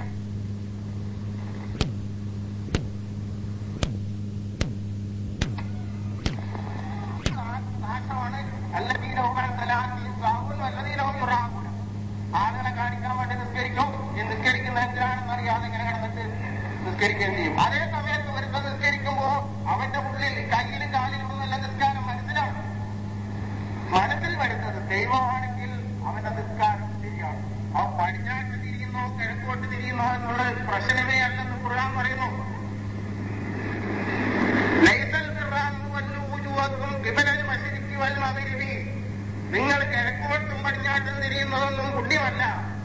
നാശമാണ് അല്ലതീനവും സാഹുവും അല്ലതീനവും റാഹുല ആളുകളെ കാണിക്കാൻ വേണ്ടി നിസ്കരിക്കും ഈ നിസ്കരിക്കുന്ന എന്തിനാണെന്ന് അറിയാതെ ഇങ്ങനെ കിടന്നിട്ട് നിസ്കരിക്കുകയും ചെയ്യും അതേ സമയത്ത് ഒരുത്തം നിസ്കരിക്കുമ്പോ അവന്റെ ഉള്ളിൽ കയ്യിലും കാലിലും ഒന്നുമല്ല നിസ്കാരം മനസ്സിലാണ് മനസ്സിൽ വരുന്നത് ദൈവമാണെങ്കിൽ അവന്റെ നിസ്കാരം ശരിയാണ് അവൻ പടിഞ്ഞാട്ട് തിരിയുന്നോ കിഴക്കോട്ട് തിരിയുന്നോ എന്നുള്ള പ്രശ്നമേ അല്ലെന്ന് ഖുർആൻ പറയുന്നു ലൈസൽ ബിർറാന്ന് വല്ലു വുജൂഹക്കും ഖിബലൽ മശ്രിഖി വൽ മഗ്രിബി നിങ്ങൾ കിഴക്കോട്ടും പടിഞ്ഞാട്ടും തിരിയുന്നതൊന്നും പുണ്യമല്ല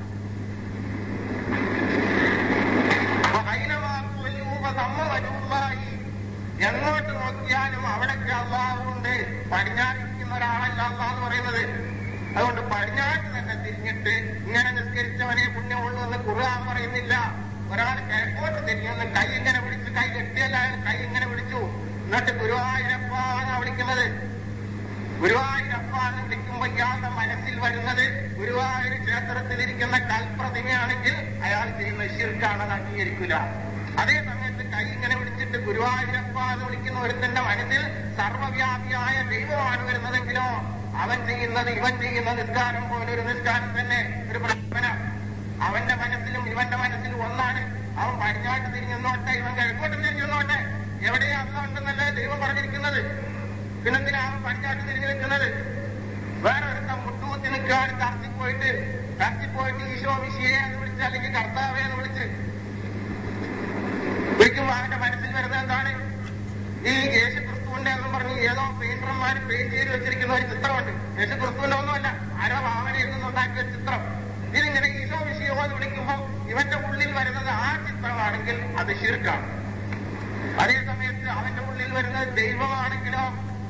വഹൈനമാ തുവല്ലൂ ഫസമ്മ വജ്ഹുല്ലാഹി. എങ്ങോട്ട് നോക്കിയാലും അവിടൊക്കെ അള്ളാഹുണ്ട് പടിഞ്ഞാറിരിക്കുന്ന ഒരാളല്ല അള്ളാഹ് എന്ന് പറയുന്നത് അതുകൊണ്ട് പടിഞ്ഞാട്ട് തന്നെ തിരിഞ്ഞിട്ട് ഇങ്ങനെ നിസ്കരിച്ചവനെ പുണ്യമുള്ളൂ എന്ന് ഖുർആൻ പറയുന്നില്ല ഒരാൾ കിഴക്കോട്ട് തിരിഞ്ഞൊന്ന് കൈ ഇങ്ങനെ പിടിച്ച് കൈ കെട്ടിയല്ല അയാൾ കൈ ഇങ്ങനെ പിടിച്ചു എന്നിട്ട് ഗുരുവായൂരപ്പാണ് വിളിക്കുന്നത് ഗുരുവായൂരപ്പാന്ന് വിളിക്കുമ്പോൾ ഇയാളുടെ മനസ്സിൽ വരുന്നത് ഗുരുവായൂർ ക്ഷേത്രത്തിലിരിക്കുന്ന കൽപ്രതിമയാണെങ്കിൽ അയാൾ ചെയ്യുന്ന ശിർക്കാണെന്ന് അംഗീകരിക്കില്ല അതേ സമയത്ത് കൈ ഇങ്ങനെ പിടിച്ചിട്ട് ഗുരുവായൂരപ്പ എന്ന് വിളിക്കുന്ന ഒരുത്തന്റെ മനസ്സിൽ സർവ്വവ്യാപിയായ ദൈവമാണ് വരുന്നതെങ്കിലോ അവൻ ചെയ്യുന്നത് ഇവൻ ചെയ്യുന്ന നിസ്കാരം പോലെ ഒരു നിസ്കാരം തന്നെ ഒരു പ്രാർത്ഥന അവന്റെ മനസ്സിലും ഇവന്റെ മനസ്സിലും ഒന്നാണ് അവൻ പടിഞ്ഞാട്ട് തിരിഞ്ഞോട്ടെ ഇവൻ കിഴക്കോട്ട് തിരിഞ്ഞോട്ടെ എവിടെയാ അല്ല ഉണ്ടെന്നല്ലേ ദൈവം പറഞ്ഞിരിക്കുന്നത് പിന്നെന്തിനാ അവൻ പടിഞ്ഞാട്ട് തിരിഞ്ഞു നിൽക്കുന്നത് വേറെ ഒരുത്തം മുട്ടുമുത്തി നിൽക്കുകയാണ് ചർച്ചിൽ പോയിട്ട് ചർച്ചിൽ പോയിട്ട് ഈശോ വിശിയെ എന്ന് വിളിച്ച് അല്ലെങ്കിൽ കർത്താവെ എന്ന് വിളിച്ച് വിളിക്കുമ്പോൾ അവന്റെ മനസ്സിൽ വരുന്നത് എന്താണ് ഈ യേശു ക്രിസ്തുവിന്റെ എന്ന് പറഞ്ഞ് ഏതോ പെയിന്റർമാർ പെയിന്റ് ചെയ്ത് വെച്ചിരിക്കുന്ന ഒരു ചിത്രമുണ്ട് യേശു ക്രിസ്തുവിന്റെ ഒന്നുമല്ല ആരോ ഭാവനയിൽ നിന്നുണ്ടാക്കിയ ഒരു ചിത്രം ഇതിങ്ങനെ ഈശോ വിഷയോ എന്ന് വിളിക്കുമ്പോൾ ഇവന്റെ ഉള്ളിൽ വരുന്നത് ആ ചിത്രമാണെങ്കിൽ അത് ശിർക്കാണ് അതേ സമയത്ത് അവന്റെ ഉള്ളിൽ വരുന്നത് ദൈവമാണെങ്കിലോ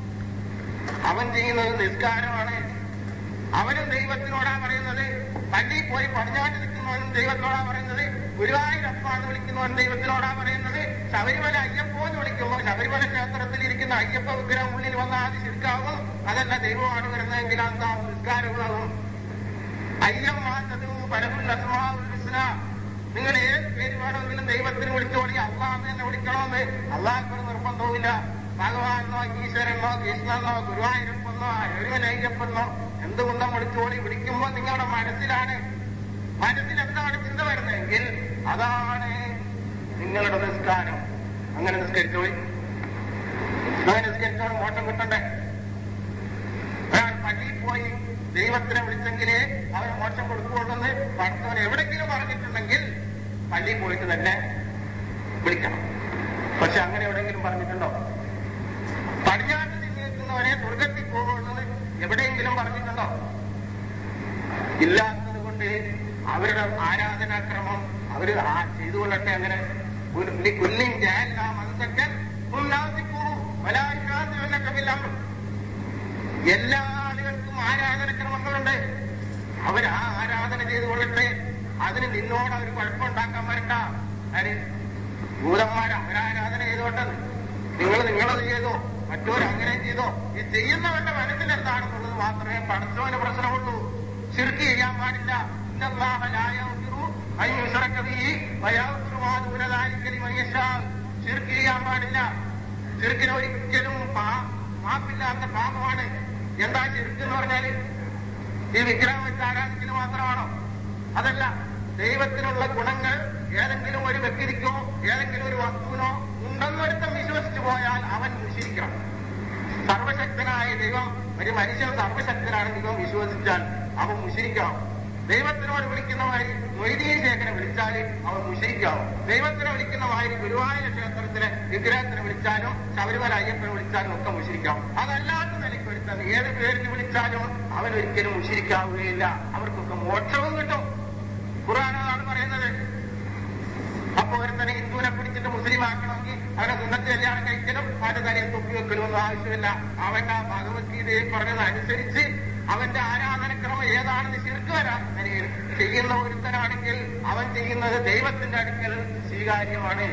അവൻ ചെയ്യുന്നത് നിസ്കാരമാണ് അവനും ദൈവത്തിനോടാ പറയുന്നത് പള്ളിയിൽ പോയി പടിഞ്ഞാട്ട് നിൽക്കുന്നവനും ദൈവത്തോടാ പറയുന്നത് ഗുരുവായൂരപ്പ എന്ന് വിളിക്കുന്നവൻ ദൈവത്തിനോടാ പറയുന്നത് ശബരിമല അയ്യപ്പോ എന്ന് വിളിക്കുമ്പോൾ ശബരിമല ക്ഷേത്രത്തിൽ ഇരിക്കുന്ന അയ്യപ്പ വിഗ്രഹം ഉള്ളിൽ വന്ന ആദ്യം ശിർക്കാവും അതല്ല ദൈവമാണ് വരുന്നതെങ്കിൽ എന്താവും നിസ്കാരമാകും അയ്യം മാറ്റതും പരമുല്ല നിങ്ങൾ ഏത് പേര് വേണമെങ്കിലും ദൈവത്തിന് വിളിച്ചോളി അള്ളാഹ് തന്നെ വിളിക്കണമെന്ന് അള്ളാഹ്ക്കൊരു നിർബന്ധവുമില്ല ഭഗവാനോ ഈശ്വരനോ കൃഷ്ണനോ ഗുരുവായൂരപ്പനോ അയ്യപ്പനോ എന്തുകൊണ്ടോ വിളിച്ചോളി വിളിക്കുമ്പോൾ നിങ്ങളുടെ മനസ്സിലാണ് മനസ്സിൽ എന്താണ് ചിന്ത വരുന്നതെങ്കിൽ അതാണ് നിങ്ങളുടെ നിസ്കാരം അങ്ങനെ നിസ്കരിച്ചോളി അങ്ങനെ നിസ്കരിച്ചോളി മോട്ടം കിട്ടണ്ടേ ഒരാൾ പള്ളിയിൽ പോയി ദൈവത്തിനെ വിളിച്ചെങ്കിലേ അവന് മോക്ഷം കൊടുക്കുകയുള്ളെന്ന് പഠിത്തവൻ എവിടെങ്കിലും പറഞ്ഞിട്ടുണ്ടെങ്കിൽ പള്ളിയിൽ പോയിട്ട് തന്നെ വിളിക്കണം പക്ഷെ അങ്ങനെ എവിടെയെങ്കിലും പറഞ്ഞിട്ടുണ്ടോ പടിഞ്ഞാട്ട് നിൽക്കുന്നവനെ സ്വർഗത്തിൽ പോകുന്നത് എവിടെയെങ്കിലും പറഞ്ഞിട്ടുണ്ടോ ഇല്ലാത്തത് കൊണ്ട് അവരുടെ ആരാധനാക്രമം അവര് ആ ചെയ്തുകൊള്ളട്ടെ അങ്ങനെ കുല്ലിൻ ജാല മനസ്സൊക്കെ എല്ലാ ആളുകൾക്കും ആരാധനക്രമങ്ങളുണ്ട് അവർ ആ ആരാധന ചെയ്തുകൊള്ളട്ടെ അതിന് നിന്നോട് അവർ കുഴപ്പമുണ്ടാക്കാൻ വരണ്ട ആര് ഭൂതന്മാർ അവരാരാധന ചെയ്തോട്ടെ നിങ്ങൾ നിങ്ങളത് ചെയ്തോ മറ്റോർ അങ്ങനെ ചെയ്തോ ഈ ചെയ്യുന്നവന്റെ മനസ്സിൽ എന്താണെന്നുള്ളത് മാത്രമേ പഠിച്ചവന് പ്രശ്നമുള്ളൂ ശിർക്ക് ചെയ്യാൻ പാടില്ല ശിർക്ക് ചെയ്യാൻ പാടില്ല ശിർക്കിന് ഒരിക്കലും പാ- മാപ്പില്ലാത്ത പാപമാണ് എന്താ ശിർക്ക് എന്ന് പറഞ്ഞാല് ഈ വിഗ്രഹം വെച്ച് ആരാധിക്കല് മാത്രമാണോ അതല്ല ദൈവത്തിനുള്ള ഗുണങ്ങൾ ഏതെങ്കിലും ഒരു വ്യക്തിക്കോ ഏതെങ്കിലും ഒരു വസ്തുവിനോ ഉണ്ടെന്നൊരുത്തം വിശ്വസിച്ചു പോയാൽ അവൻ മുഷിരിക്കണം സർവശക്തനായ ദൈവം ഒരു മനുഷ്യൻ സർവശക്തനാണെന്ന് ഇവൻ വിശ്വസിച്ചാൽ അവൻ മുഷിരിക്കാവും ദൈവത്തിനോട് വിളിക്കുന്ന മാതിരി മൊയ്തീൻ ശേഖരനെ വിളിച്ചാൽ അവൻ മുഷിരിക്കാവും ദൈവത്തിനെ വിളിക്കുന്ന മാതിരി ഗുരുവായൂർ ക്ഷേത്രത്തിലെ വിഗ്രഹത്തിനെ വിളിച്ചാലും ശബരിമല അയ്യപ്പനെ വിളിച്ചാലും ഒക്കെ മുഷിരിക്കാവും അതല്ലാത്ത നിലയ്ക്ക് ഒരുത്തൻ ഏത് പേരിന് വിളിച്ചാലും അവൻ ഒരിക്കലും മുഷിരിക്കാവുകയില്ല അവർക്കൊക്കെ മോക്ഷവും കിട്ടും ഖുർആനാണ് പറയുന്നത് അപ്പൊ ഒരുത്തനെ ഹിന്ദുവിനെ പിടിച്ചിട്ട് മുസ്ലിം ആക്കണമെങ്കിൽ അവനെ സുന്നത്ത് കല്യാണം കഴിക്കലും അവന്റെ തലയിൽ തൊപ്പി വെക്കലും ഒന്നും ആവശ്യമില്ല അവന്റെ ആ ഭഗവത്ഗീതയിൽ പറഞ്ഞതനുസരിച്ച് അവന്റെ ആരാധനക്രമം ഏതാണെന്ന് ശിർക്ക് വരാൻ നിലയിൽ ചെയ്യുന്ന ഒരുത്തനാണെങ്കിൽ അവൻ ചെയ്യുന്നത് ദൈവത്തിന്റെ അടുക്കൽ സ്വീകാര്യമാണ്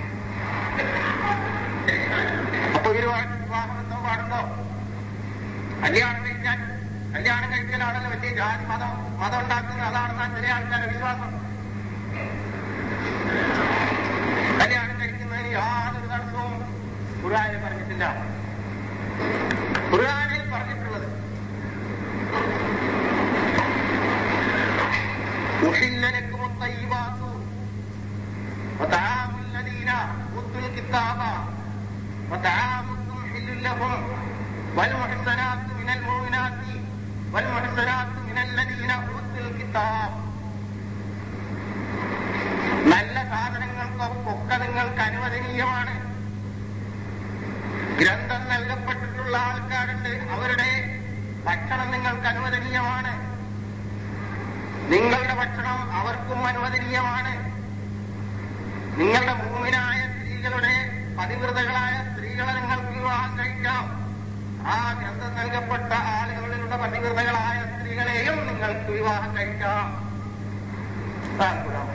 അപ്പൊ ഒരുപാട് വിവാഹബന്ധം പാടുണ്ടോ കല്യാണം കഴിക്കാൻ കല്യാണം കഴിക്കലാണല്ലോ വലിയ ജാതി മതം മതം ഉണ്ടാക്കുന്നത് അതാണെന്നാണ് ചില ആൾക്കാരുടെ വിശ്വാസം കല്യാണം കഴിക്കുന്നതിന് യാതൊരു തടസ്സവും ഖുർആനിൽ പറഞ്ഞിട്ടില്ല ഖുർആനിൽ പറഞ്ഞിട്ടുള്ളത് أحل لكم الطيبات وطعام الذين أوتوا الكتاب وطعامكم حل لهم والمحسنات من المؤمنات والمحسنات من الذين أوتوا الكتاب നല്ല സാധനങ്ങൾക്കൊക്കെ നിങ്ങൾക്ക് അനുവദനീയമാണ് ഗ്രന്ഥം നൽകപ്പെട്ടിട്ടുള്ള ആൾക്കാരുണ്ട് അവരുടെ ഭക്ഷണം നിങ്ങൾക്ക് അനുവദനീയമാണ് നിങ്ങളുടെ ഭക്ഷണം അവർക്കും അനുവദനീയമാണ് നിങ്ങളുടെ ഭൂമിനായ സ്ത്രീകളുടെ പതിവ്രതകളായ സ്ത്രീകളെ നിങ്ങൾക്ക് വിവാഹം കഴിക്കാം ആ ഗ്രന്ഥം നൽകപ്പെട്ട ആളുകളിലുള്ള പതിവ്രതകളായ സ്ത്രീകളെയും നിങ്ങൾക്ക് വിവാഹം കഴിക്കാം ഇതാണ് ഖുർആൻ.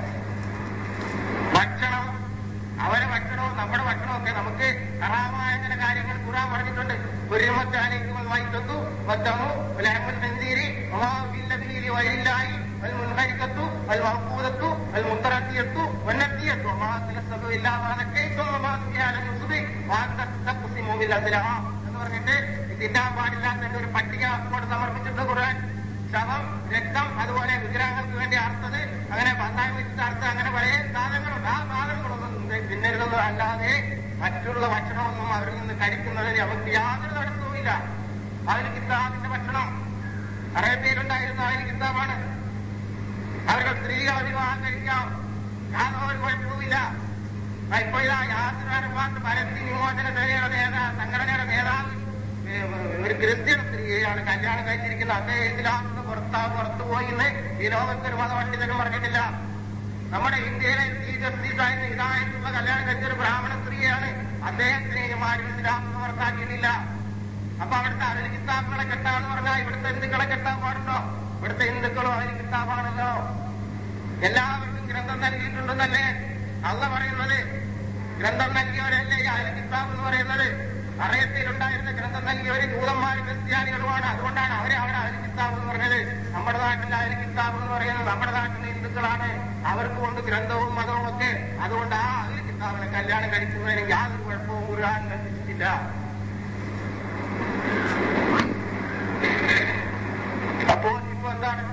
ഭക്ഷണം അവരെ ഭക്ഷണവും നമ്മുടെ ഭക്ഷണമൊക്കെ നമുക്ക് ഹറാമായ ചില കാര്യങ്ങൾ ഖുറാൻ പറഞ്ഞിട്ടുണ്ട് ഒരുമത്താലേക്ക് വൈദ്യത്തു വത്തമു ലഹമുൽ മന്ദീരി ഒമാവില്ലബീലി വൈലായി المنهركة المعقودة المتردية والنبية وما تنسب إلا ما نكيتم وما تبيع للنصب وأن تقسموا بالأزلام എന്ന് പറഞ്ഞിട്ട് തിന്നാൻ പാടില്ലാത്ത ഒരു പട്ടിക കൊണ്ട് സമർപ്പിച്ചിട്ട് ഖുർആൻ ശവം രക്തം അതുപോലെ വിഗ്രഹങ്ങൾക്ക് വേണ്ടി അർത്ഥത് അങ്ങനെ പന്തായം വെച്ചിട്ട് അർത്ഥം അങ്ങനെ പല സാധനങ്ങളുണ്ട് ആ സാധനങ്ങളൊന്നും തിന്നരുതെന്ന് അല്ലാതെ മറ്റുള്ള ഭക്ഷണമൊന്നും അവരിൽ നിന്ന് കഴിക്കുന്നതിന് അവർക്ക് യാതൊരു തടസ്സവുമില്ല അതിന് കിതാബിന്റെ ഭക്ഷണം അറേബ്യയിലുണ്ടായിരുന്ന അതിന് കിതാബാണ് അവരുടെ സ്ത്രീകളെ വിവാഹം കഴിക്കാം യാതൊരു കുഴപ്പവുമില്ല ഇപ്പൊ ഇതാ യാത്രമാർക്ക് പരത്തി വിമോചന സേനയുടെ നേതാ സംഘടനയുടെ നേതാവ് ഏ, ഒരു ക്രിസ്ത്യൻ സ്ത്രീയാണ് കല്യാണം കഴിച്ചിരിക്കുന്നത് അദ്ദേഹം ഇസ്ലാമിന് പുറത്താ പുറത്തു പോയി എന്ന് ഈ ലോകത്തൊരു മതപണ്ഡിതനും പറഞ്ഞിട്ടില്ല നമ്മുടെ ഇന്ത്യയിലെ ചീഫ് ജസ്റ്റിസ് ആയിരുന്ന ഇതായിട്ടുള്ള കല്യാണം കഴിച്ചൊരു ബ്രാഹ്മണ സ്ത്രീയാണ് അദ്ദേഹത്തിന് ആരും ഇസ്ലാമിന് പുറത്താക്കിയിട്ടില്ല അപ്പൊ അവിടുത്തെ അതിൽ കിതാബുകളെ കെട്ടാന്ന് പറഞ്ഞാൽ ഇവിടുത്തെ ഹിന്ദുക്കളെ കെട്ടാൻ പാടുണ്ടോ ഇവിടുത്തെ ഹിന്ദുക്കളും അതിൽ കിതാബാണല്ലോ എല്ലാവർക്കും ഗ്രന്ഥം നൽകിയിട്ടുണ്ടെന്നല്ലേ അല്ല പറയുന്നത് ഗ്രന്ഥം നൽകിയവരല്ലേ ഈ അയൽ കിതാബ് എന്ന് പറയുന്നത് അറിയത്തിലുണ്ടായിരുന്ന ഗ്രന്ഥം നൽകിയവര് ജൂതന്മാരും ക്രിസ്ത്യാനികളുമാണ് അതുകൊണ്ടാണ് അവരെ അവിടെ അയൽ കിതാബ് എന്ന് പറഞ്ഞത് നമ്മുടെ നാട്ടിലെ അയൽ കിതാബ് എന്ന് പറയുന്നത് നമ്മുടെ നാട്ടിലെ ഹിന്ദുക്കളാണ് അവർക്ക് കൊണ്ട് ഗ്രന്ഥവും മതവും ഒക്കെ അതുകൊണ്ട് ആ അയൽ കിതാബിനെ കല്യാണം കഴിക്കുന്നതിന് യാതൊരു കുഴപ്പവും ഖുർആൻ കൽപ്പിച്ചിട്ടില്ല അപ്പോൾ ഇപ്പൊ എന്താണ്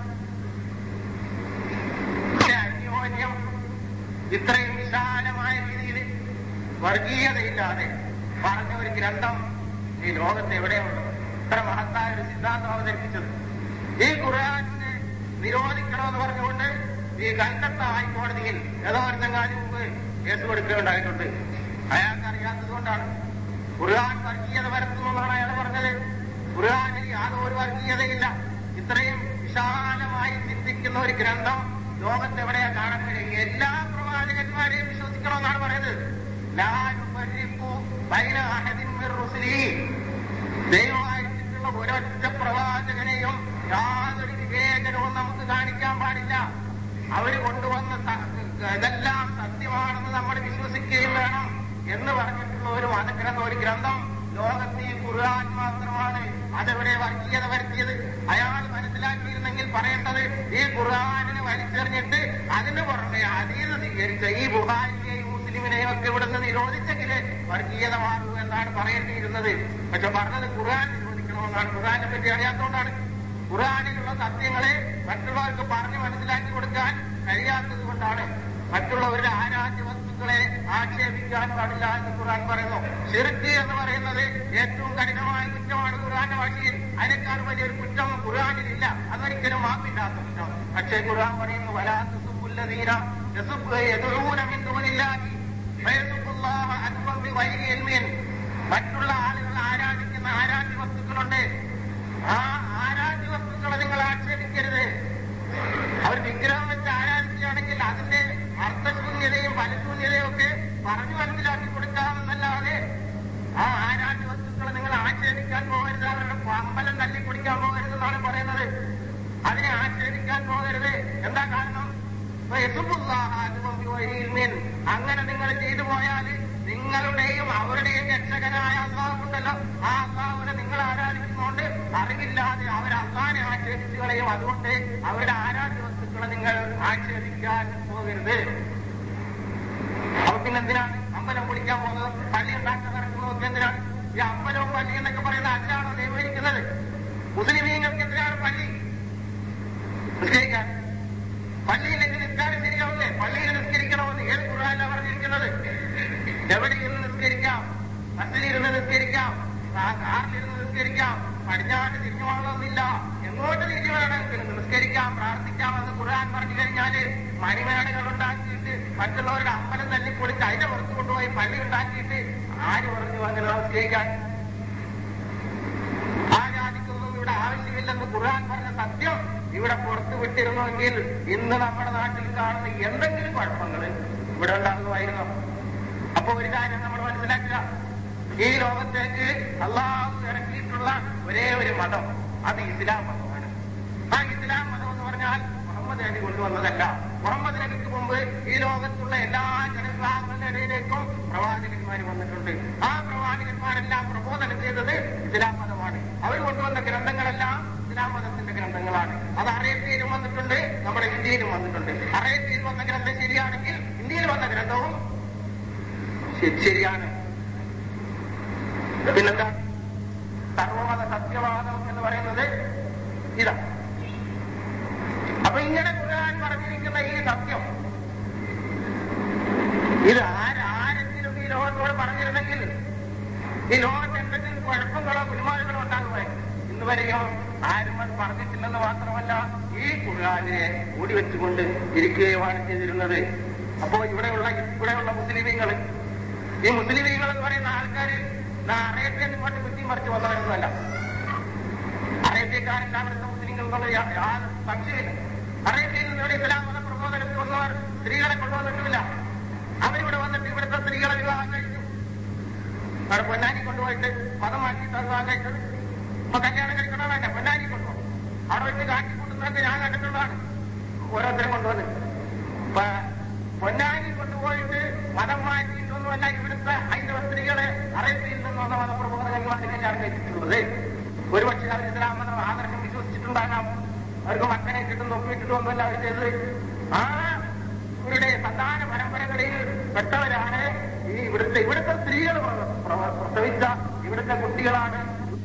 പക്ഷെ അന്യോന്യം ഇത്രയും വിശാലമായ രീതിയിൽ വർഗീയതയില്ലാതെ പറഞ്ഞ ഒരു ഗ്രന്ഥം ഈ ലോകത്ത് എവിടെയുണ്ട് ഇത്ര മഹത്തായ ഒരു സിദ്ധാന്തം അവതരിപ്പിച്ചത് ഈ ഖുർആാനിനെ നിരോധിക്കണമെന്ന് പറഞ്ഞുകൊണ്ട് ഈ കൽക്കത്ത ഹൈക്കോടതിയിൽ ഏതോ ഒരു തെങ്ങാതി മുമ്പ് കേസ് കൊടുക്കുകയുണ്ടായിട്ടുണ്ട് അയാൾക്ക് അറിയാത്തത് കൊണ്ടാണ് ഖുർആൻ വർഗീയത പരത്തുന്നു എന്നാണ് അയാൾ പറഞ്ഞത് ഖുർആനിൽ യാതൊരു വർഗീയതയില്ല ഇത്രയും വിശാലമായി ചിന്തിക്കുന്ന ഒരു ഗ്രന്ഥം ലോകത്ത് എവിടെയാ കാണാൻ കഴിയും എല്ലാ പ്രവാചകന്മാരെയും വിശ്വസിക്കണമെന്നാണ് പറയുന്നത് ലാ നുഫർരിഖു ബൈന അഹദിൻ മിർ റുസുലിഹി. ദൈവമായിട്ടുള്ള ഒരൊറ്റ പ്രവാചകനെയും യാതൊരു വിവേചനവും നമുക്ക് കാണിക്കാൻ പാടില്ല അവര് കൊണ്ടുവന്ന സ- ഇതെല്ലാം സത്യമാണെന്ന് നമ്മൾ വിശ്വസിക്കുകയും വേണം എന്ന് പറഞ്ഞിട്ടുള്ള ഒരു മതഗ്രന്ഥം ഒരു ഗ്രന്ഥം ലോകത്ത് ഈ ഖുർആൻ മാത്രമാണ് അതെവിടെ വർഗീയത വരുത്തിയത് അയാൾ മനസ്സിലാക്കിയിരുന്നെങ്കിൽ പറയേണ്ടത് ഈ ഖുർആാനിനെ വലിച്ചെറിഞ്ഞിട്ട് അതിന് പുറമെ അതീത് സ്വീകരിച്ച ഈ ബുഹാരിയെയും മുസ്ലിമിനെയും ഒക്കെ ഇവിടുന്ന് നിരോധിച്ചെങ്കിൽ വർഗീയത മാറൂ എന്നാണ് പറയേണ്ടിയിരുന്നത് പക്ഷെ പറഞ്ഞത് ഖുർആൻ നിരോധിക്കണമെന്നാണ് ഖുർആനെ പറ്റി അറിയാത്തതുകൊണ്ടാണ് ഖുർആാനിലുള്ള സത്യങ്ങളെ മറ്റുള്ളവർക്ക് പറഞ്ഞു മനസ്സിലാക്കി കൊടുക്കാൻ കഴിയാത്തത് കൊണ്ടാണ് മറ്റുള്ളവരുടെ ആരാധ്യ വസ്തുക്കൾ വസ്തുക്കളെ ആക്ഷേപിക്കാൻ പാടില്ല എന്ന് ഖുർആൻ പറയുന്നു ഷിർക്ക് എന്ന് പറയുന്നത് ഏറ്റവും കഠിനമായ കുറ്റമാണ് ഖുർആന്റെ ഭാഷയിൽ അതിനേക്കാൾ വലിയൊരു കുറ്റം ഖുർആനിലില്ല അതൊരിക്കലും മാപ്പില്ലാത്ത കുറ്റം പക്ഷേ ഖുർആൻ പറയുന്നു വലാത്ത സുബുല്ലതീര മറ്റുള്ള ആളുകൾ ആരാധിക്കുന്ന ആരാധ്യ വസ്തുക്കളുണ്ട് ആ ആരാധ്യ വസ്തുക്കളെ നിങ്ങൾ ആക്ഷേപിക്കരുത് അവർ വിഗ്രഹം വെച്ച് ആരാധിക്കുകയാണെങ്കിൽ അതിന്റെ അർത്ഥശൂന്യതയും ഫലശൂന്യതയും ഒക്കെ പറഞ്ഞു മനസ്സിലാക്കി കൊടുക്കാമെന്നല്ലാതെ ആ ആരാധ്യ വസ്തുക്കളെ നിങ്ങൾ ആക്ഷേപിക്കാൻ പോകരുത് അവരുടെ അമ്പലം തല്ലിപ്പൊടിക്കാൻ പോകരുത് എന്നാണ് പറയുന്നത് അതിനെ ആക്ഷേപിക്കാൻ പോകരുത് എന്താ കാരണം അങ്ങനെ നിങ്ങൾ ചെയ്തു പോയാൽ നിങ്ങളുടെയും അവരുടെയും രക്ഷകനായ അള്ളാഹുണ്ടല്ലോ ആ അള്ളാഹുവിനെ നിങ്ങൾ ആരാധിക്കുന്നതുകൊണ്ട് അറിവില്ലാതെ അവർ അള്ളാഹിനെ ആക്ഷേപിച്ചു കളയും അതുകൊണ്ട് അവരുടെ ആരാധ്യ വസ്തുക്കളെ നിങ്ങൾ ആക്ഷേപിക്കാൻ പോകരുത് അപ്പൊ പിന്നെന്തിനാണ് അമ്പലം പൊളിക്കാൻ പോകുന്നത് പള്ളി ഉണ്ടാക്കാൻ നടക്കുന്നതൊക്കെ എന്തിനാണ് ഈ അമ്പലവും പള്ളി എന്നൊക്കെ പറയുന്നത് അതിനാണോ നിയമിക്കുന്നത് മുസ്ലിമീങ്ങൾക്ക് എന്തിനാണ് പള്ളി നിസ്കരിക്കാൻ പള്ളിയിലേക്ക് നിസ്കാരം ശരിയാവില്ലേ പള്ളിയിൽ നിസ്കരിക്കണമെന്ന് ഏത് ഖുർആാനില പറഞ്ഞിരിക്കുന്നത് എവിടെയിരുന്ന് നിസ്കരിക്കാം ബസ്സിലിരുന്ന് നിസ്കരിക്കാം കാറിലിരുന്ന് നിസ്കരിക്കാം പടിഞ്ഞാട്ട് തിരിഞ്ഞു പോകണമെന്നില്ല എങ്ങോട്ട് തിരിഞ്ഞു വേണമെങ്കിലും നിസ്കരിക്കാം പ്രാർത്ഥിക്കാമെന്ന് ഖുർആൻ പറഞ്ഞു കഴിഞ്ഞാല് മണിമേടകൾ ഉണ്ടാക്കിയിട്ട് മറ്റുള്ളവരുടെ അമ്പലം തല്ലി പൊളിച്ച് അതിന്റെ പുറത്ത് കൊണ്ടുപോയി പള്ളി ഉണ്ടാക്കിയിട്ട് ആര് പറഞ്ഞു അങ്ങനെ നമസ്കരിക്കാൻ ആ ജാതിക്കൊന്നും ഇവിടെ ആവശ്യമില്ലെന്ന് ഖുർആൻ പറഞ്ഞ സത്യം ഇവിടെ പുറത്തു വിട്ടിരുന്നുവെങ്കിൽ ഇന്ന് നമ്മുടെ നാട്ടിൽ കാണുന്ന എന്തെങ്കിലും കുഴപ്പങ്ങൾ ഇവിടെ ഉണ്ടാകുമായിരുന്നു അപ്പൊ ഒരു കാര്യം നമ്മൾ മനസ്സിലാക്കുക ഈ ലോകത്തേക്ക് അള്ളാഹു ഇറക്കിയിട്ടുള്ള ഒരേ ഒരു മതം അത് ഇസ്ലാം മതമാണ് ആ ഇസ്ലാം മതം എന്ന് പറഞ്ഞാൽ മുഹമ്മദ് നബി കൊണ്ടുവന്നതല്ല മുഹമ്മദ് നബിക്ക് മുമ്പ് ഈ ലോകത്തുള്ള എല്ലാ ജനവിഭാഗങ്ങളുടെ ഇടയിലേക്കും പ്രവാചകന്മാർ വന്നിട്ടുണ്ട് ആ പ്രവാചകന്മാരെല്ലാം പ്രബോധനം ചെയ്തത് ഇസ്ലാം മതമാണ് അവർ കൊണ്ടുവന്ന ഗ്രന്ഥങ്ങളെല്ലാം ഇസ്ലാം മതത്തിന്റെ ഗ്രന്ഥങ്ങളാണ് അത് അറേബ്യയിലും വന്നിട്ടുണ്ട് നമ്മുടെ ഇന്ത്യയിലും വന്നിട്ടുണ്ട് അറേബ്യയിൽ വന്ന ഗ്രന്ഥം ശരിയാണെങ്കിൽ ഇന്ത്യയിൽ വന്ന ഗ്രന്ഥവും ശരിയാണ് പിന്നെന്താ സർവമത സത്യവാദം എന്ന് പറയുന്നത് ഇതാ അപ്പൊ ഇങ്ങനെ ഖുർആൻ പറഞ്ഞിരിക്കുന്ന ഈ സത്യം ഇത് ആരെങ്കിലും ഈ ലോകത്തോട് പറഞ്ഞിരുന്നെങ്കിൽ ഈ ലോകത്ത് എന്തെങ്കിലും കുഴപ്പങ്ങളോ കുരുമാറുകളോ ഉണ്ടാകുമായിരുന്നു ഇന്ന് വരെയോ ആരും അത് പറഞ്ഞിട്ടില്ലെന്ന് മാത്രമല്ല ഈ ഖുർആാനിനെ മൂടി വെച്ചുകൊണ്ട് ഇരിക്കുകയുമാണ് ചെയ്തിരുന്നത് അപ്പോ ഇവിടെയുള്ള ഇവിടെയുള്ള മുസ്ലിമീങ്ങൾ ഈ മുസ്ലിമീങ്ങൾ എന്ന് പറയുന്ന ആൾക്കാർ അറേബ്യൻ ഇങ്ങോട്ട് കുത്തി മറിച്ച് വന്നവരൊന്നുമല്ല അറേബ്യക്കാരെല്ലാം ഇവിടുത്തെ മുസ്ലിങ്ങൾ എന്നുള്ള യാതൊരു സംശയമില്ല അറേബ്യയിൽ നിന്ന് ഇവിടെ ഇസ്ലാം മത പ്രബോധനത്തിൽ വന്നവർ സ്ത്രീകളെ കൊണ്ടുവന്നിട്ടുമില്ല അവരിവിടെ വന്നിട്ട് ഇവിടുത്തെ സ്ത്രീകളെ വിവാഹം കഴിച്ചു അവിടെ പൊന്നാനി കൊണ്ടുപോയിട്ട് മതം മാറ്റിയിട്ട് വിവാഹം കഴിച്ചത് അപ്പൊ കല്യാണം കഴിക്കണോ വേണ്ട പൊന്നാനി കൊണ്ടുപോകും അവിടെ വെച്ച് കാട്ടിക്കൂട്ടുന്നതൊക്കെ ഞാൻ കണ്ടിട്ടുള്ളതാണ് ഓരോരുത്തരും കൊണ്ടുവന്ന് ഇപ്പൊ പൊന്നാനി കൊണ്ടുപോയിട്ട് മതം മാറ്റിയിട്ടൊന്നുമല്ല ഇവിടുത്തെ ഹൈന്ദവ സ്ത്രീകളെ അറേബ്യയിൽ നിന്ന് വന്ന മതപ്രബോധകന്മാർ കല്യാണം കഴിച്ചിട്ടുള്ളത് ഒരുപക്ഷെ അവർ ഇസ്ലാം മതം ആദർശം വിശ്വസിച്ചിട്ടുണ്ടാകാം അവർക്ക് മക്കളെ കിട്ടും ഒപ്പിട്ടിട്ടൊന്നുമല്ല അവർ ചെയ്തത് ആ ഇവരുടെ സന്താന പരമ്പരകളിൽ പെട്ടവരാണ് ഈ ഇവിടുത്തെ ഇവിടുത്തെ സ്ത്രീകൾ പ്രസവിച്ച ഇവിടുത്തെ കുട്ടികളാണ്